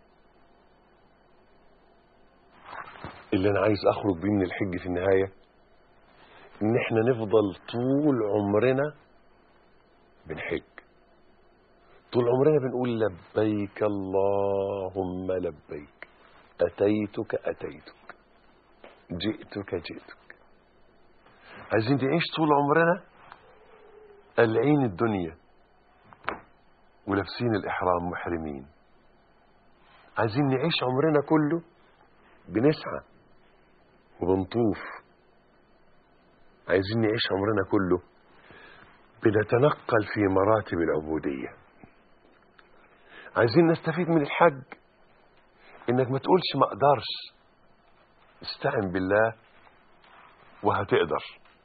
اللي انا عايز اخرج بيه من الحج في النهايه ان احنا نفضل طول عمرنا بنحج طول عمرنا بنقول لبيك اللهم لبيك أتيتك أتيتك جئتك جئتك عايزين نعيش طول عمرنا قلعين الدنيا ولابسين الإحرام محرمين عايزين نعيش عمرنا كله بنسعى وبنطوف عايزين نعيش عمرنا كله بنتنقل في مراتب العبوديه عايزين نستفيد من الحج انك ما تقولش ما اقدرش استعن بالله وهتقدر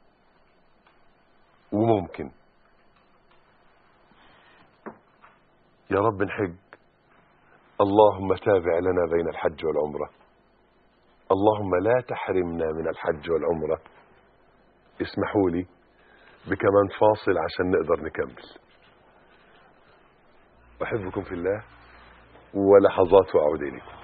وممكن يا رب نحج اللهم تابع لنا بين الحج والعمرة اللهم لا تحرمنا من الحج والعمرة اسمحوا لي بكمان فاصل عشان نقدر نكمل أحبكم في الله ولحظات وأعود إليكم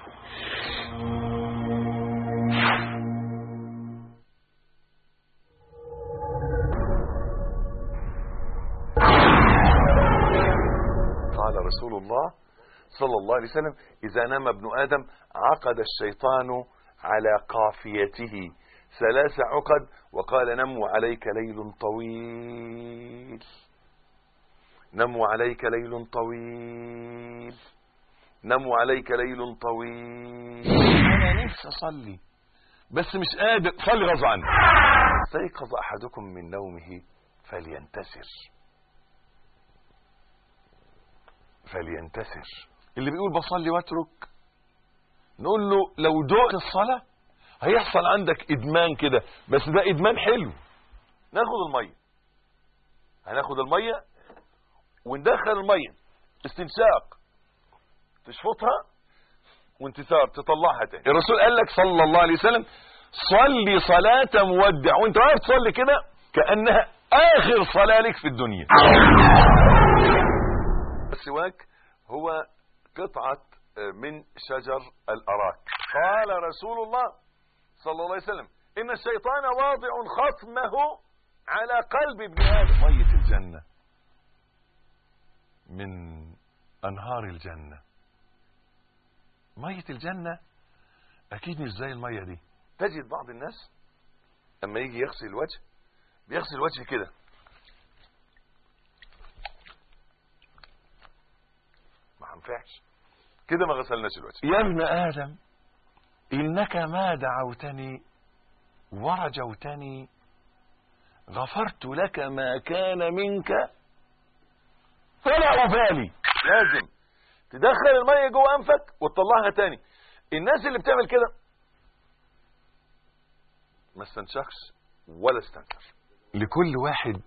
قال رسول الله صلى الله عليه وسلم إذا نام ابن آدم عقد الشيطان على قافيته ثلاث عقد وقال نم عليك ليل طويل نم عليك ليل طويل نم عليك ليل طويل انا نفسي اصلي بس مش قادر صلي غصب عني استيقظ احدكم من نومه فلينتسر فلينتسر اللي بيقول بصلي واترك نقول له لو دقت الصلاه هيحصل عندك ادمان كده بس ده ادمان حلو ناخد الميه هناخد الميه وندخل الميه استنشاق تشفطها وانتثار تطلعها تاني الرسول قال لك صلى الله عليه وسلم صلي صلاة مودع وانت واقف تصلي كده كأنها آخر صلاة لك في الدنيا السواك هو قطعة من شجر الأراك قال رسول الله صلى الله عليه وسلم إن الشيطان واضع خصمه على قلب ابن آدم مية الجنة من أنهار الجنة مية الجنة أكيد مش زي المية دي تجد بعض الناس لما يجي يغسل الوجه بيغسل الوجه كده ما هنفعش كده ما غسلناش الوجه يا ابن آدم إنك ما دعوتني ورجوتني غفرت لك ما كان منك فلا أبالي لازم تدخل المية جوه أنفك وتطلعها تاني الناس اللي بتعمل كده ما استنشقش ولا استنشق لكل واحد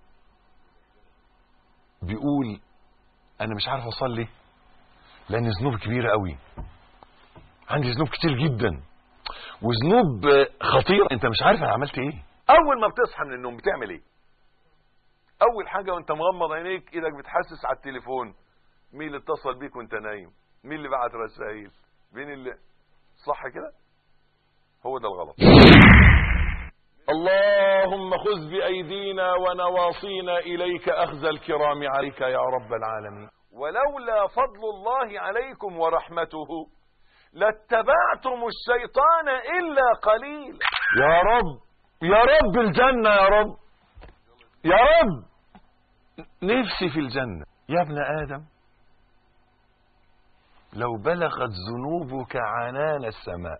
بيقول انا مش عارف اصلي لان ذنوب كبيره قوي عندي ذنوب كتير جدا وذنوب خطيره انت مش عارف انا عملت ايه اول ما بتصحى من النوم بتعمل ايه اول حاجه وانت مغمض عينيك ايدك بتحسس على التليفون مين اللي اتصل بيك وانت نايم مين اللي بعت رسائل مين اللي صح كده هو ده الغلط اللهم خذ بأيدينا ونواصينا إليك أخذ الكرام عليك يا رب العالمين ولولا فضل الله عليكم ورحمته لاتبعتم الشيطان إلا قليل يا رب يا رب الجنة يا رب يا رب نفسي في الجنة يا ابن آدم لو بلغت ذنوبك عنان السماء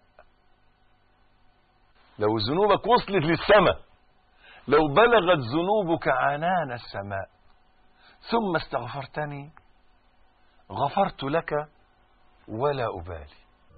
لو ذنوبك وصلت للسماء لو بلغت ذنوبك عنان السماء ثم استغفرتني غفرت لك ولا أبالي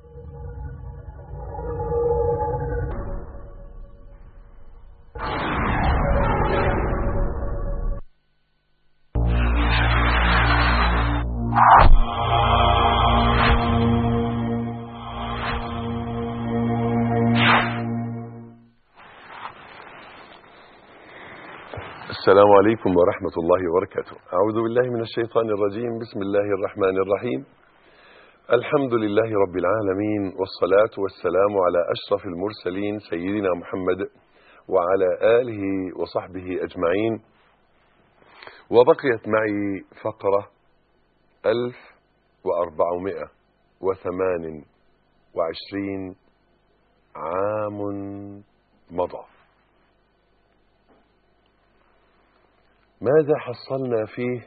السلام عليكم ورحمة الله وبركاته أعوذ بالله من الشيطان الرجيم بسم الله الرحمن الرحيم الحمد لله رب العالمين والصلاة والسلام على أشرف المرسلين سيدنا محمد وعلى آله وصحبه أجمعين وبقيت معي فقرة ألف وأربعمائة وثمان وعشرين عام مضى ماذا حصلنا فيه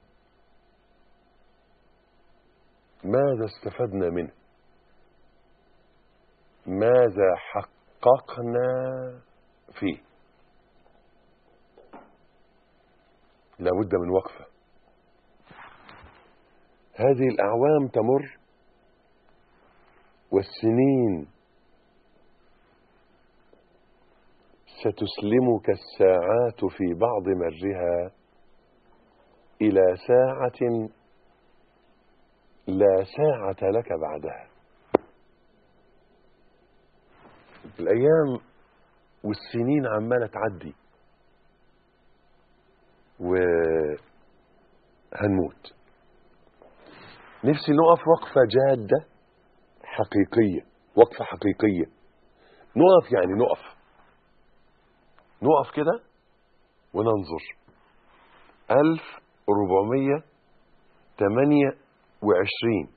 ماذا استفدنا منه ماذا حققنا فيه لابد من وقفة هذه الأعوام تمر والسنين ستسلمك الساعات في بعض مرها إلى ساعة لا ساعة لك بعدها الأيام والسنين عمالة تعدي وهنموت نفسي نقف وقفة جادة حقيقية وقفة حقيقية نقف يعني نقف نقف كده وننظر ألف ربعمية تمانية وعشرين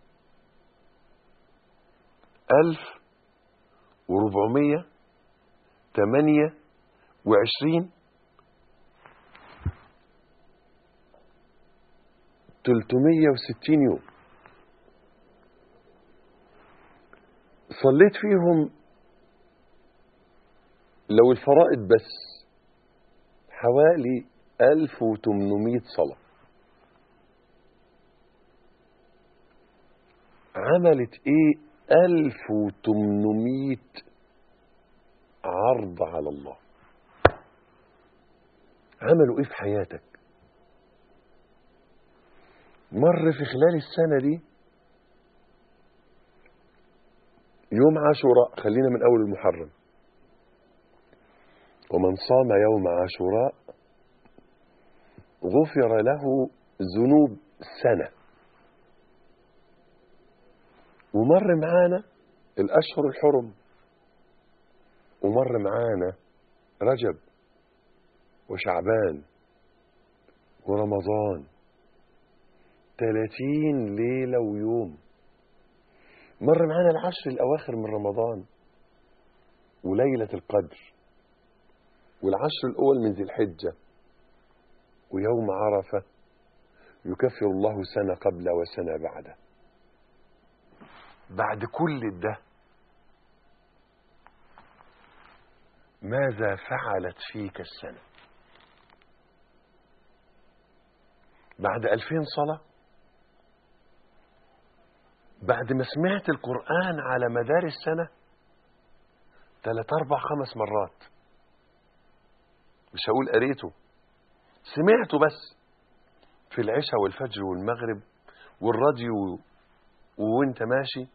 ألف وربعمية تمانية وعشرين تلتمية وستين يوم صليت فيهم لو الفرائض بس حوالي 1800 صلاة عملت ايه 1800 عرض على الله عملوا ايه في حياتك مر في خلال السنة دي يوم عاشوراء خلينا من أول المحرم ومن صام يوم عاشوراء غفر له ذنوب سنة ومر معانا الأشهر الحرم ومر معانا رجب وشعبان ورمضان 30 ليلة ويوم مر معانا العشر الأواخر من رمضان وليلة القدر والعشر الأول من ذي الحجة ويوم عرفة يكفر الله سنة قبل وسنة بعده بعد كل ده ماذا فعلت فيك السنة بعد ألفين صلاة بعد ما سمعت القرآن على مدار السنة ثلاث أربع خمس مرات مش هقول قريته سمعته بس في العشاء والفجر والمغرب والراديو وانت ماشي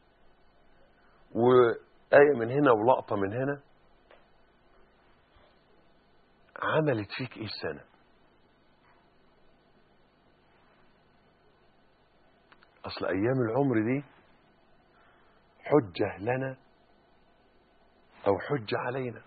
وآية من هنا ولقطة من هنا عملت فيك ايه السنة اصل ايام العمر دي حجة لنا او حجة علينا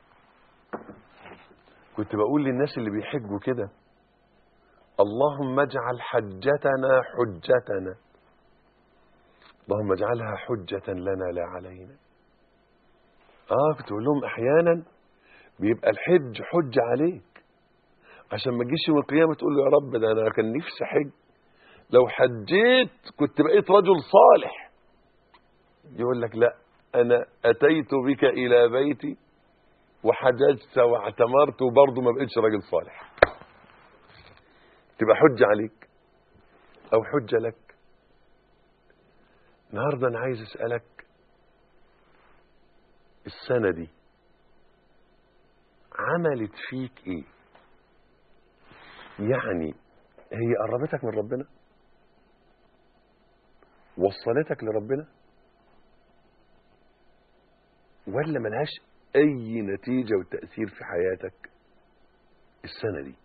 كنت بقول للناس اللي بيحجوا كده اللهم اجعل حجتنا حجتنا اللهم اجعلها حجة لنا لا علينا اه كنت بقول لهم احيانا بيبقى الحج حجة عليك عشان ما تجيش يوم القيامة تقول له يا رب ده انا كان نفسي حج لو حجيت كنت بقيت رجل صالح يقول لك لا انا اتيت بك الى بيتي وحججت واعتمرت وبرضه ما بقيتش راجل صالح تبقى حجة عليك او حجة لك النهارده انا عايز اسالك السنه دي عملت فيك ايه يعني هي قربتك من ربنا وصلتك لربنا ولا ملهاش اي نتيجه وتاثير في حياتك السنه دي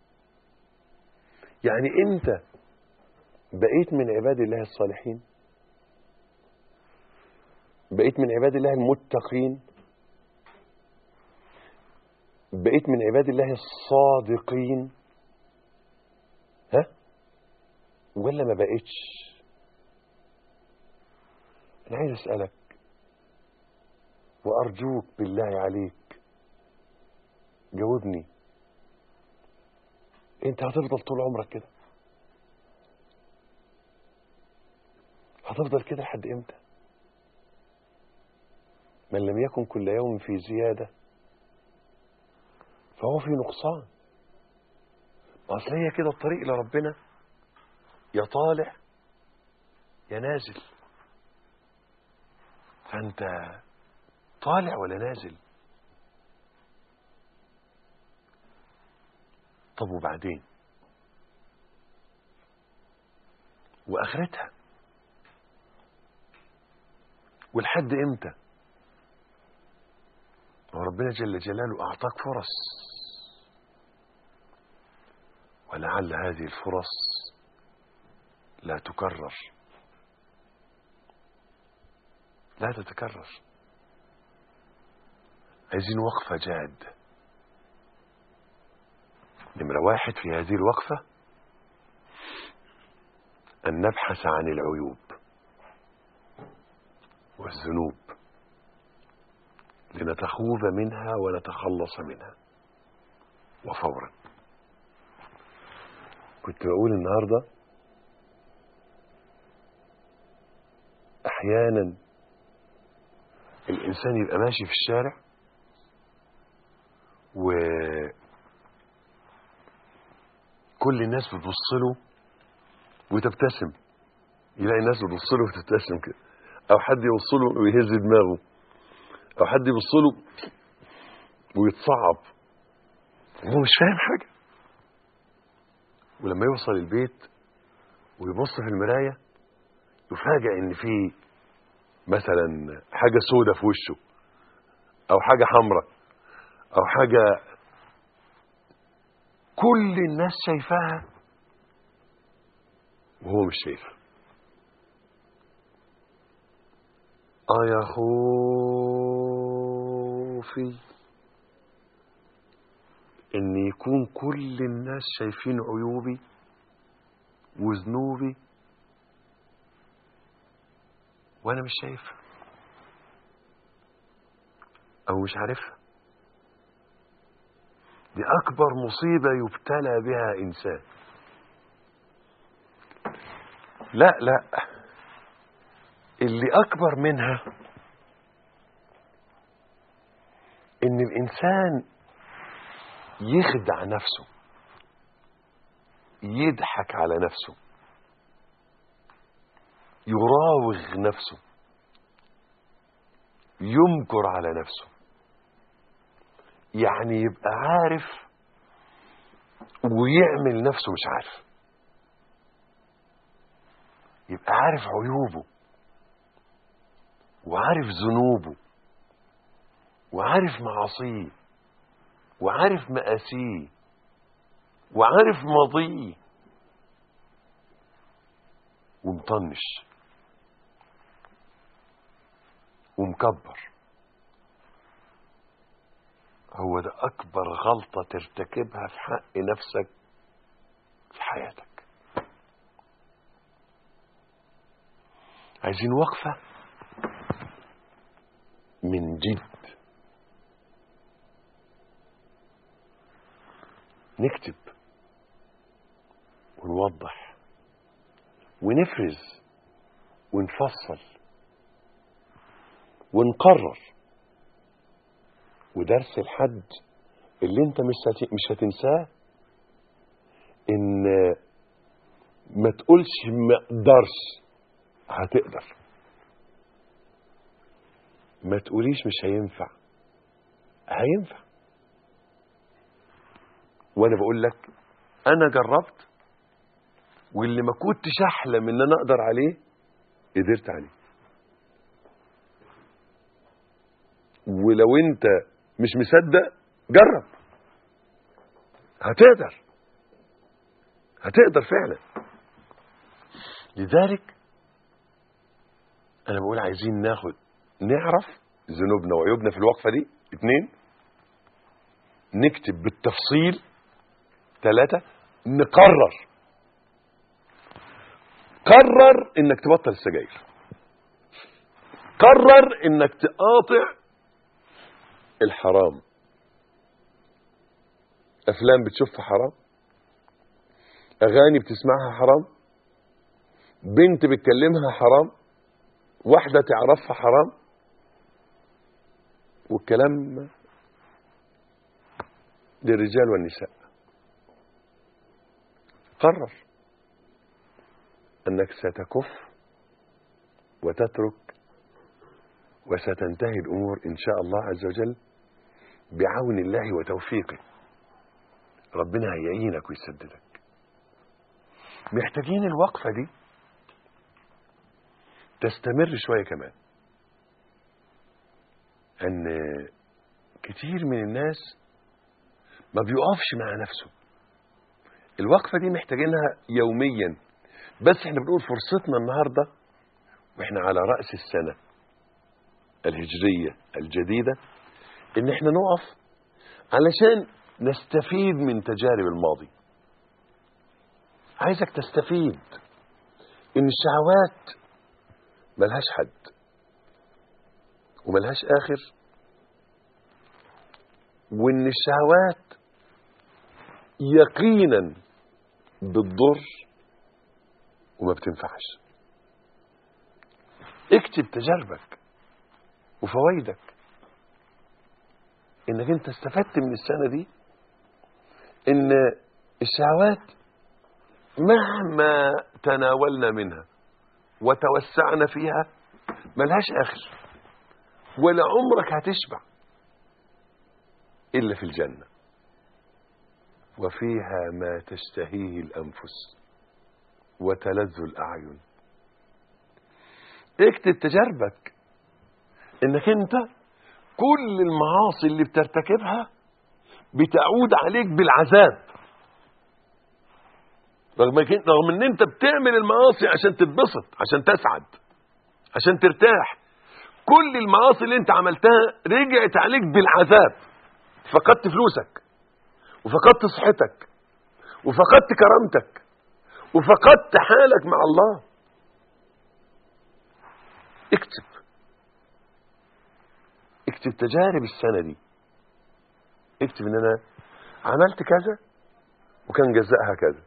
يعني انت بقيت من عباد الله الصالحين بقيت من عباد الله المتقين بقيت من عباد الله الصادقين ها ولا ما بقيتش انا عايز اسالك وارجوك بالله عليك جاوبني انت هتفضل طول عمرك كده هتفضل كده لحد امتى من لم يكن كل يوم في زيادة فهو في نقصان أصل هي كده الطريق لربنا يا طالع يا نازل فأنت طالع ولا نازل طب وبعدين وآخرتها ولحد امتى وربنا جل جلاله أعطاك فرص ولعل هذه الفرص لا تكرر لا تتكرر عايزين وقفة جاد نمرة واحد في هذه الوقفة أن نبحث عن العيوب والذنوب لنتخوذ منها ونتخلص منها وفورا كنت بقول النهاردة أحيانا الإنسان يبقى ماشي في الشارع و كل الناس بتبص له وتبتسم يلاقي الناس بتبص له وتبتسم كده او حد يبص له ويهز دماغه او حد يبص له ويتصعب هو مش فاهم حاجه ولما يوصل البيت ويبص في المراية يفاجئ ان في مثلا حاجة سودة في وشه او حاجة حمراء او حاجة كل الناس شايفاها وهو مش شايفها اه يا خوفي ان يكون كل الناس شايفين عيوبي وذنوبي وانا مش شايفها او مش عارفها دي اكبر مصيبة يبتلى بها انسان لا لا اللي اكبر منها ان الانسان يخدع نفسه يضحك على نفسه يراوغ نفسه يمكر على نفسه يعني يبقى عارف ويعمل نفسه مش عارف يبقى عارف عيوبه وعارف ذنوبه وعارف معاصيه وعارف مآسيه وعارف ماضيه ومطنش ومكبر هو ده أكبر غلطة ترتكبها في حق نفسك في حياتك عايزين وقفة من جد نكتب ونوضح ونفرز ونفصل ونقرر ودرس الحد اللي انت مش هت- مش هتنساه ان ما تقولش ما اقدرش هتقدر ما تقوليش مش هينفع هينفع وانا بقول لك انا جربت واللي ما كنتش احلم ان انا اقدر عليه قدرت عليه ولو انت مش مصدق جرب هتقدر هتقدر فعلا لذلك انا بقول عايزين ناخد نعرف ذنوبنا وعيوبنا في الوقفه دي اتنين نكتب بالتفصيل ثلاثة نقرر قرر انك تبطل السجاير قرر انك تقاطع الحرام افلام بتشوفها حرام اغاني بتسمعها حرام بنت بتكلمها حرام واحدة تعرفها حرام والكلام للرجال والنساء قرر انك ستكف وتترك وستنتهي الامور ان شاء الله عز وجل بعون الله وتوفيقه ربنا هيعينك ويسددك محتاجين الوقفة دي تستمر شوية كمان ان كتير من الناس ما بيقفش مع نفسه الوقفة دي محتاجينها يوميا بس احنا بنقول فرصتنا النهاردة واحنا على رأس السنة الهجرية الجديدة ان احنا نقف علشان نستفيد من تجارب الماضي عايزك تستفيد ان الشهوات ملهاش حد وملهاش اخر وان الشهوات يقينا بتضر وما بتنفعش اكتب تجاربك وفوائدك انك انت استفدت من السنة دي ان الشهوات مهما تناولنا منها وتوسعنا فيها ملهاش اخر ولا عمرك هتشبع الا في الجنة وفيها ما تشتهيه الأنفس وتلذ الأعين اكتب تجاربك انك انت كل المعاصي اللي بترتكبها بتعود عليك بالعذاب رغم إن- رغم ان انت بتعمل المعاصي عشان تتبسط عشان تسعد عشان ترتاح كل المعاصي اللي انت عملتها رجعت عليك بالعذاب فقدت فلوسك وفقدت صحتك وفقدت كرامتك وفقدت حالك مع الله اكتب اكتب تجارب السنة دي اكتب ان انا عملت كذا وكان جزائها كذا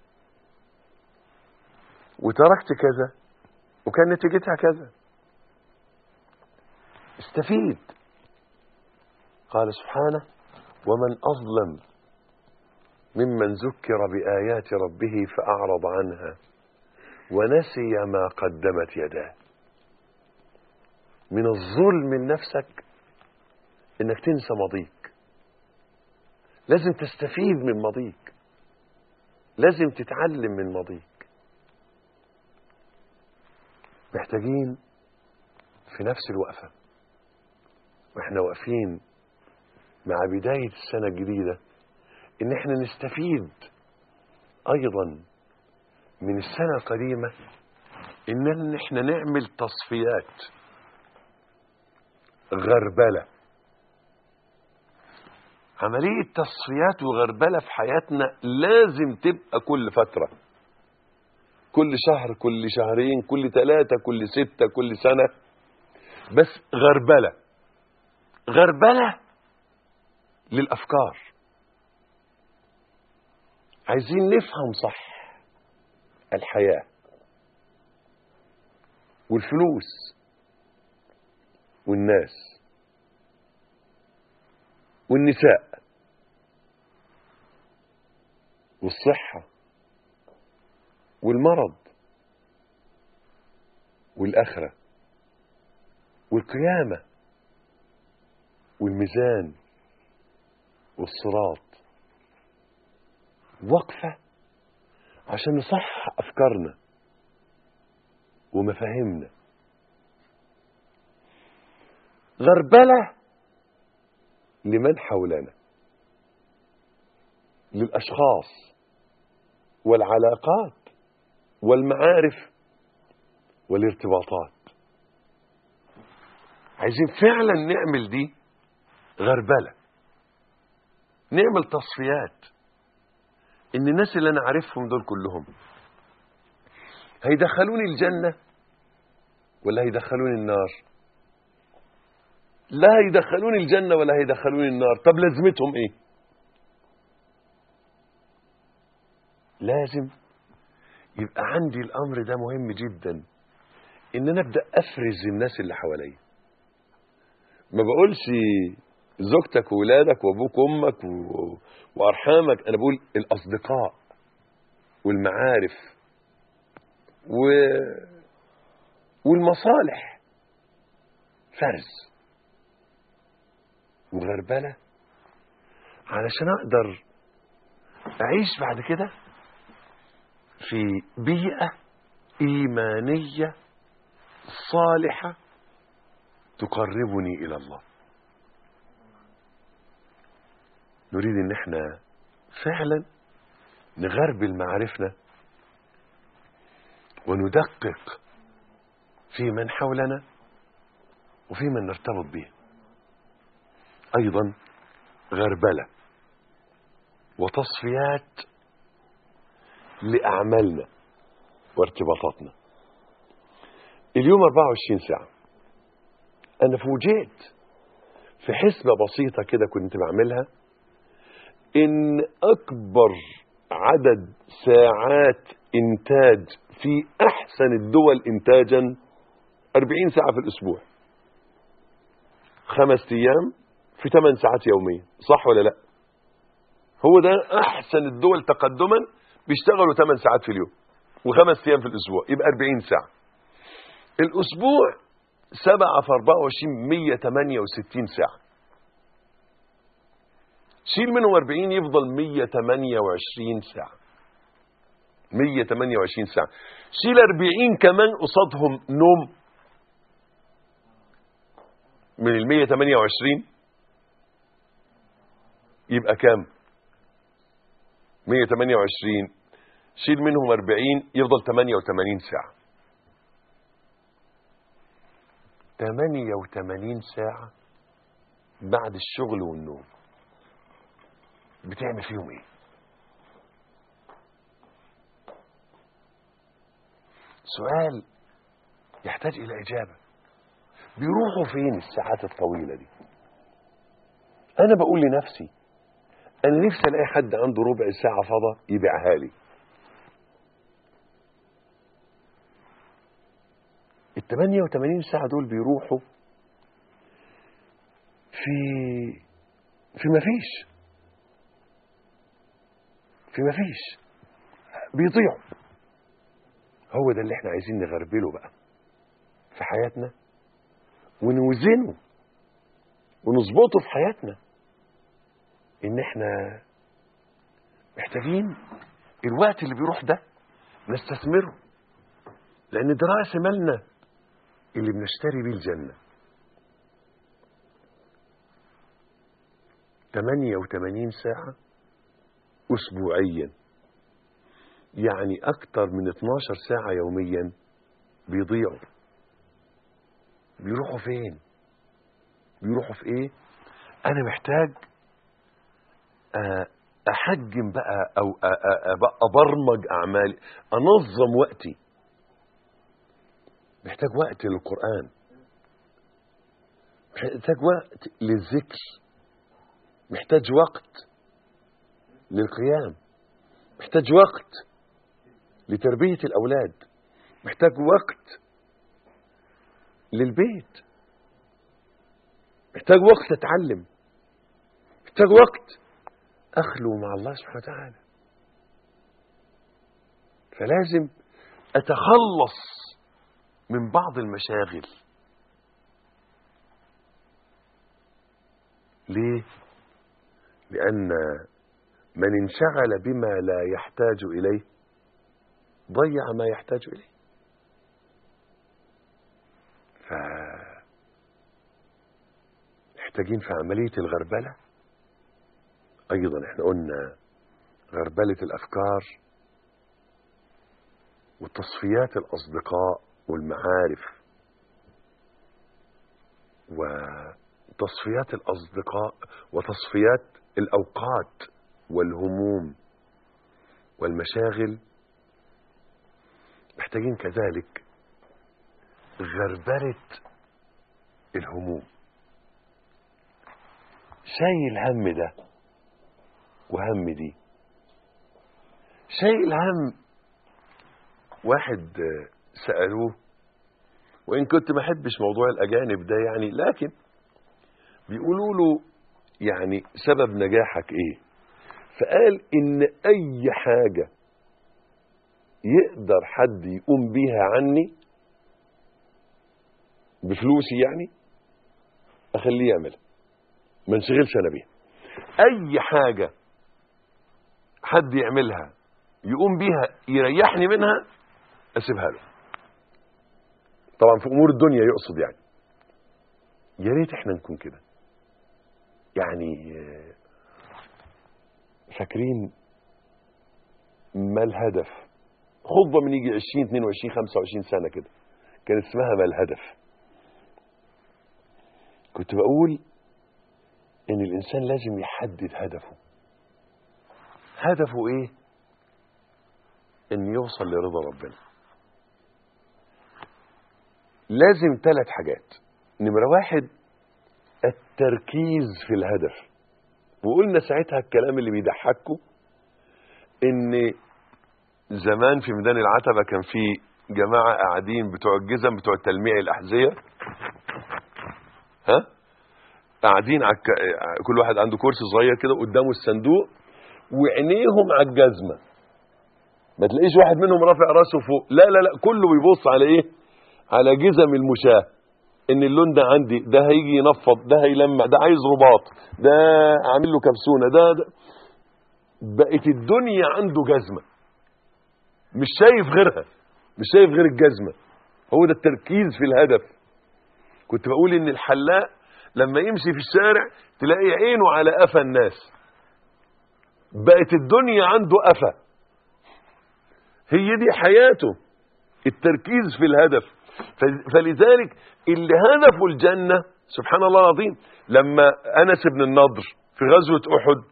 وتركت كذا وكان نتيجتها كذا استفيد قال سبحانه ومن أظلم ممن ذكر بآيات ربه فأعرض عنها ونسي ما قدمت يداه من الظلم لنفسك انك تنسى ماضيك لازم تستفيد من ماضيك لازم تتعلم من ماضيك محتاجين في نفس الوقفة واحنا واقفين مع بداية السنة الجديدة ان احنا نستفيد ايضا من السنة القديمة ان احنا نعمل تصفيات غربلة عملية تصفيات وغربلة في حياتنا لازم تبقى كل فترة كل شهر كل شهرين كل ثلاثة كل ستة كل سنة بس غربلة غربلة للأفكار عايزين نفهم صح الحياة والفلوس والناس والنساء والصحة والمرض والآخرة والقيامة والميزان والصراط وقفة عشان نصح أفكارنا ومفاهيمنا غربلة لمن حولنا للأشخاص والعلاقات والمعارف والارتباطات عايزين فعلا نعمل دي غربلة نعمل تصفيات ان الناس اللي انا عارفهم دول كلهم هيدخلوني الجنة ولا هيدخلوني النار لا هيدخلوني الجنة ولا هيدخلوني النار طب لازمتهم ايه لازم يبقى عندي الامر ده مهم جدا ان انا ابدا افرز الناس اللي حواليا ما بقولش زوجتك وولادك وابوك وامك و... وارحامك انا بقول الاصدقاء والمعارف و... والمصالح فرز وغربله علشان اقدر اعيش بعد كده في بيئه ايمانيه صالحه تقربني الى الله نريد ان احنا فعلا نغربل معارفنا وندقق في من حولنا وفي من نرتبط به ايضا غربله وتصفيات لاعمالنا وارتباطاتنا اليوم 24 ساعه انا فوجئت في حسبه بسيطه كده كنت بعملها ان اكبر عدد ساعات انتاج في احسن الدول انتاجا 40 ساعه في الاسبوع خمس ايام في 8 ساعات يوميا صح ولا لا هو ده احسن الدول تقدما بيشتغلوا 8 ساعات في اليوم وخمس ايام في الاسبوع يبقى 40 ساعه الاسبوع 7 في 24 168 ساعه شيل منهم 40 يفضل 128 ساعة 128 ساعة شيل 40 كمان قصادهم نوم من ال 128 يبقى كام 128 شيل منهم 40 يفضل 88 ساعة 88 ساعة بعد الشغل والنوم بتعمل فيهم ايه سؤال يحتاج الى اجابة بيروحوا فين الساعات الطويلة دي انا بقول لنفسي انا نفسي الاقي حد عنده ربع ساعة فضا يبيعها لي ال 88 ساعة دول بيروحوا في في مفيش في مفيش بيضيعوا هو ده اللي احنا عايزين نغربله بقى في حياتنا ونوزنه ونظبطه في حياتنا ان احنا محتاجين الوقت اللي بيروح ده نستثمره لان ده راس مالنا اللي بنشتري بيه الجنة 88 ساعة أسبوعيا يعني أكتر من 12 ساعة يوميا بيضيعوا بيروحوا فين بيروحوا في ايه انا محتاج آه، احجم بقى او آه، آه، بقى ابرمج اعمالي انظم وقتي محتاج وقت للقرآن محتاج وقت للذكر محتاج وقت للقيام محتاج وقت لتربية الأولاد محتاج وقت للبيت محتاج وقت أتعلم محتاج وقت أخلو مع الله سبحانه وتعالى فلازم أتخلص من بعض المشاغل ليه لأن من انشغل بما لا يحتاج إليه ضيع ما يحتاج إليه ف محتاجين في عملية الغربلة أيضا احنا قلنا غربلة الأفكار وتصفيات الأصدقاء والمعارف وتصفيات الأصدقاء وتصفيات الأوقات والهموم والمشاغل محتاجين كذلك غربلة الهموم شايل هم ده وهم دي شايل هم واحد سألوه وإن كنت ما أحبش موضوع الأجانب ده يعني لكن بيقولوا له يعني سبب نجاحك إيه فقال إن أي حاجة يقدر حد يقوم بيها عني بفلوسي يعني أخليه يعملها ما انشغلش أنا بيها أي حاجة حد يعملها يقوم بيها يريحني منها أسيبها له طبعا في امور الدنيا يقصد يعني يا ريت احنا نكون كده يعني آه، فاكرين ما الهدف خطبه من يجي 20 22 25 سنه كده كان اسمها ما الهدف كنت بقول ان الانسان لازم يحدد هدفه هدفه ايه ان يوصل لرضا ربنا لازم ثلاث حاجات نمرة واحد التركيز في الهدف وقلنا ساعتها الكلام اللي بيضحككم ان زمان في ميدان العتبة كان في جماعة قاعدين بتوع الجزم بتوع تلميع الأحذية ها قاعدين على الك- كل واحد عنده كرسي صغير كده قدامه الصندوق وعينيهم على الجزمة ما تلاقيش واحد منهم رافع راسه فوق لا لا لا كله بيبص على ايه على جزم المشاة ان اللون ده عندي ده هيجي ينفض ده هيلمع ده عايز رباط ده عامل له كبسونه ده, ده بقت الدنيا عنده جزمه مش شايف غيرها مش شايف غير الجزمه هو ده التركيز في الهدف كنت بقول ان الحلاق لما يمشي في الشارع تلاقي عينه على قفا الناس بقت الدنيا عنده قفا هي دي حياته التركيز في الهدف ف- فلذلك اللي هدفه الجنة سبحان الله العظيم لما أنس بن النضر في غزوة أحد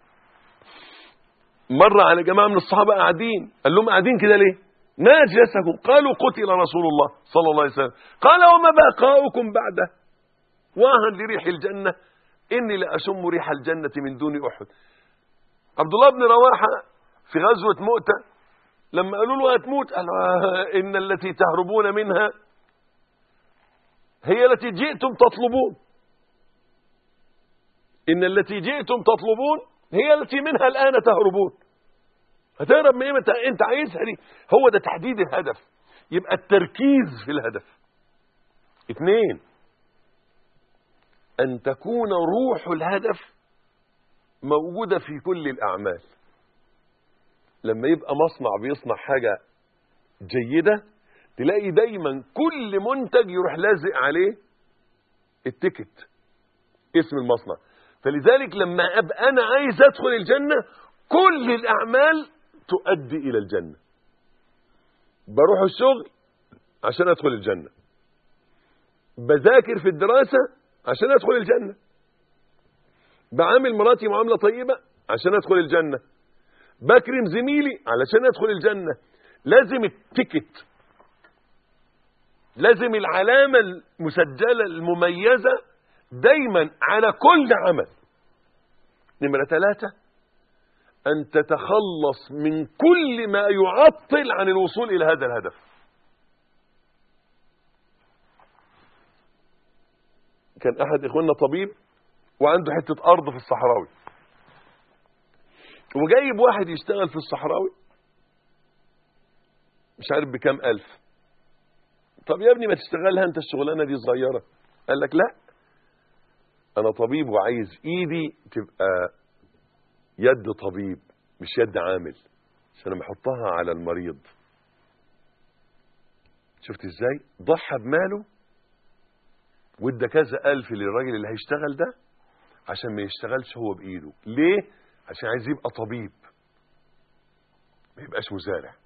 مر على جماعة من الصحابة قاعدين قال لهم قاعدين كده ليه ما أجلسكم قالوا قتل رسول الله صلى الله عليه وسلم قال وما بقاؤكم بعده واها لريح الجنة إني لأشم ريح الجنة من دون أحد عبد الله بن رواحة في غزوة مؤتة لما قالوا له هتموت قال آه، إن التي تهربون منها هي التي جئتم تطلبون إن التي جئتم تطلبون هي التي منها الآن تهربون هتهرب من ايه انت انت عايزها دي هو ده تحديد الهدف يبقى التركيز في الهدف اثنين ان تكون روح الهدف موجودة في كل الاعمال لما يبقى مصنع بيصنع حاجة جيدة تلاقي دايما كل منتج يروح لازق عليه التيكت اسم المصنع فلذلك لما ابقى انا عايز ادخل الجنة كل الاعمال تؤدي الى الجنة بروح الشغل عشان ادخل الجنة بذاكر في الدراسة عشان ادخل الجنة بعامل مراتي معاملة طيبة عشان ادخل الجنة بكرم زميلي علشان ادخل الجنة لازم التيكت لازم العلامة المسجلة المميزة دايما على كل عمل نمرة ثلاثة أن تتخلص من كل ما يعطل عن الوصول إلى هذا الهدف كان أحد إخواننا طبيب وعنده حتة أرض في الصحراوي وجايب واحد يشتغل في الصحراوي مش عارف بكام ألف طب يا ابني ما تشتغلها أنت الشغلانة دي صغيرة قال لك لا أنا طبيب وعايز إيدي تبقى يد طبيب مش يد عامل عشان لما احطها على المريض شفت ازاي ضحى بماله وادى كذا الف للراجل اللي هيشتغل ده عشان ما يشتغلش هو بايده ليه عشان عايز يبقى طبيب ما يبقاش مزارع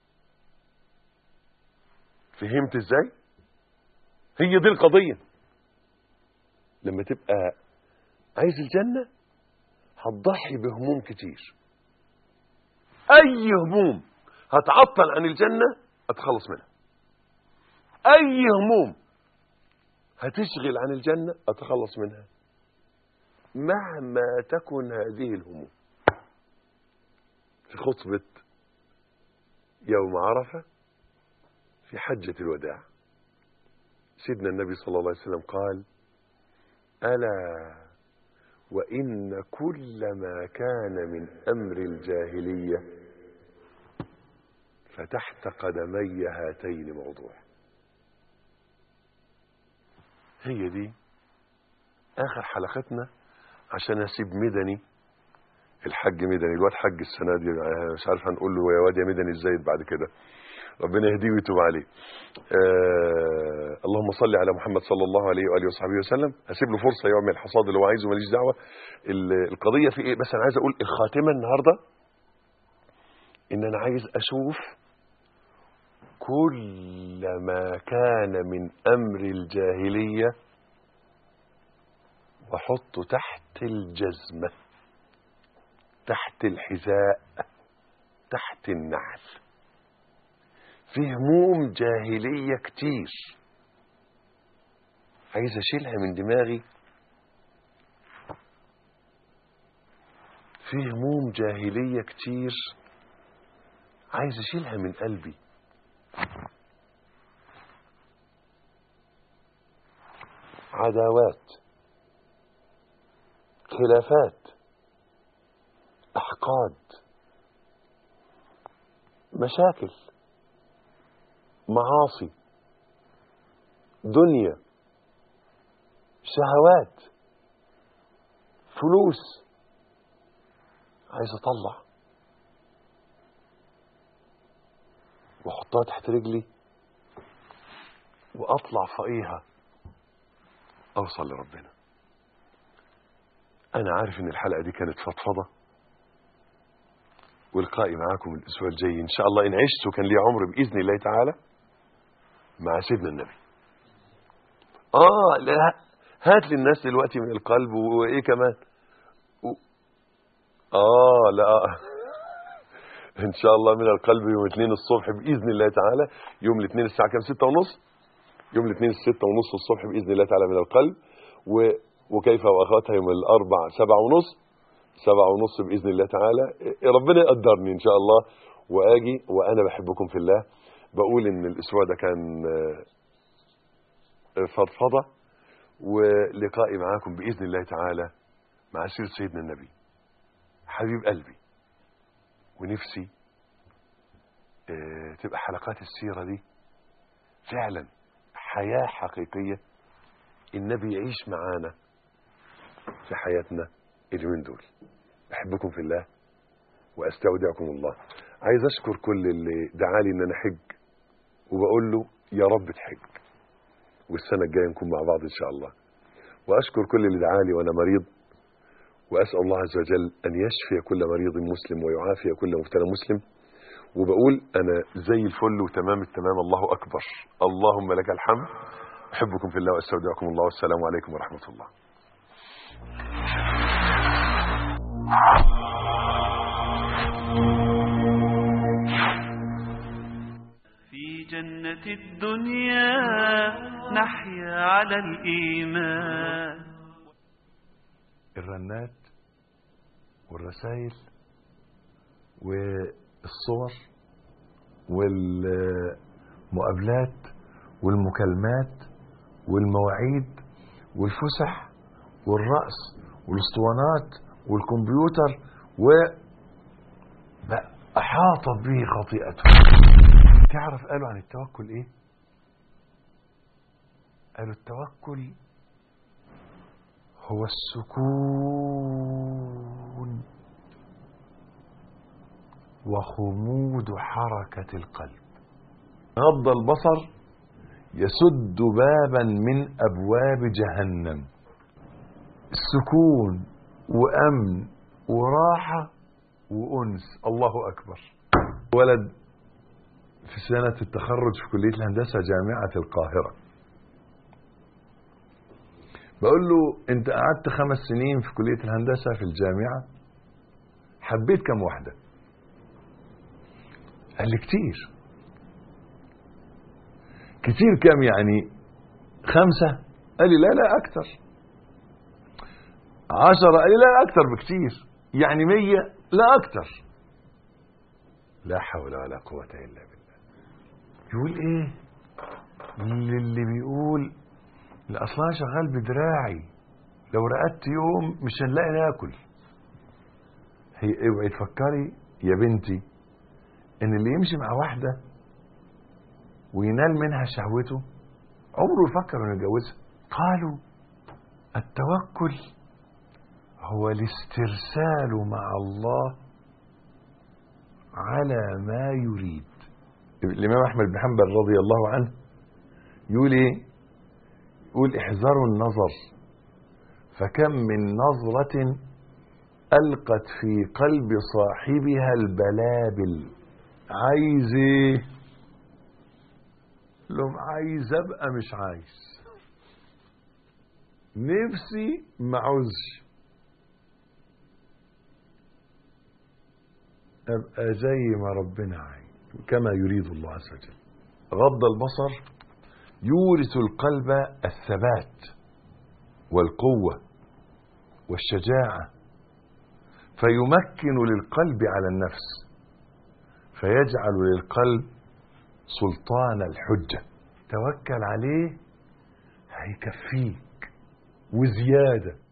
فهمت ازاي هي دي القضيه لما تبقى عايز الجنه هتضحي بهموم كتير اي هموم هتعطل عن الجنة اتخلص منها اي هموم هتشغل عن الجنة اتخلص منها مهما تكن هذه الهموم في خطبة يوم عرفة في حجة الوداع سيدنا النبي صلى الله عليه وسلم قال ألا وإن كل ما كان من أمر الجاهلية فتحت قدمي هاتين موضوع هي دي آخر حلقتنا عشان أسيب مدني الحج مدني الواد حج السنة دي مش عارف هنقول له يا واد يا مدني ازاي بعد كده ربنا يهديه ويتوب عليه آه اللهم صل على محمد صلى الله عليه واله وصحبه وسلم هسيب له فرصه يعمل الحصاد اللي هو عايزه ماليش دعوه ال- القضيه في ايه بس انا عايز اقول الخاتمه النهارده ان انا عايز اشوف كل ما كان من امر الجاهليه واحطه تحت الجزمه تحت الحذاء تحت النعل في هموم جاهلية كتير عايز اشيلها من دماغي في هموم جاهلية كتير عايز اشيلها من قلبي عداوات خلافات احقاد مشاكل معاصي دنيا شهوات فلوس عايز اطلع واحطها تحت رجلي واطلع فوقيها اوصل لربنا انا عارف ان الحلقه دي كانت فضفضه ولقائي معاكم الاسبوع الجاي ان شاء الله ان عشت وكان لي عمر باذن الله تعالى مع سيدنا النبي اه لا هات لي الناس دلوقتي من القلب وايه كمان و... اه لا ان شاء الله من القلب يوم الاثنين الصبح باذن الله تعالى يوم الاثنين الساعه كام ستة ونص يوم اثنين الستة ونص الصبح باذن الله تعالى من القلب و... وكيف واخواتها يوم الاربع سبعة ونص سبعة ونص باذن الله تعالى ربنا يقدرني ان شاء الله واجي وانا بحبكم في الله بقول ان الاسبوع ده كان فضفضه ولقائي معاكم باذن الله تعالى مع سيره سيدنا النبي حبيب قلبي ونفسي تبقى حلقات السيره دي فعلا حياه حقيقيه النبي يعيش معانا في حياتنا اليومين دول احبكم في الله واستودعكم الله عايز اشكر كل اللي دعالي ان انا حج وبقول له يا رب تحج والسنه الجايه نكون مع بعض ان شاء الله واشكر كل اللي دعالي وانا مريض واسال الله عز وجل ان يشفي كل مريض مسلم ويعافي كل مبتلى مسلم وبقول انا زي الفل وتمام التمام الله اكبر اللهم لك الحمد احبكم في الله واستودعكم الله والسلام عليكم ورحمه الله في جنة الدنيا نحيا على الإيمان الرنات والرسائل والصور والمقابلات والمكالمات والمواعيد والفسح والرأس والاسطوانات والكمبيوتر و بقى أحاطت به خطيئته تعرف قالوا عن التوكل ايه قالوا التوكل هو السكون وخمود حركة القلب غض البصر يسد بابا من أبواب جهنم السكون وأمن وراحة وأنس الله أكبر ولد في سنة التخرج في كلية الهندسة جامعة القاهرة بقول له انت قعدت خمس سنين في كلية الهندسة في الجامعة حبيت كم واحدة قال لي كتير كتير كم يعني خمسة قال لي لا لا أكتر عشرة قال لي لا أكتر بكتير يعني مية لا أكتر لا حول ولا قوة إلا بالله يقول إيه اللي بيقول لا أصلا شغال بدراعي لو رقدت يوم مش هنلاقي ناكل هي اوعي تفكري يا بنتي ان اللي يمشي مع واحدة وينال منها شهوته عمره يفكر انه يتجوزها قالوا التوكل هو الاسترسال مع الله على ما يريد الامام احمد بن حنبل رضي الله عنه يقول ايه يقول احذروا النظر فكم من نظرة ألقت في قلب صاحبها البلابل عايز ايه لهم عايز ابقى مش عايز نفسي معوزش ابقى زي ما ربنا عايز كما يريد الله عز وجل غض البصر يورث القلب الثبات والقوة والشجاعة فيمكن للقلب على النفس فيجعل للقلب سلطان الحجة توكل عليه هيكفيك وزيادة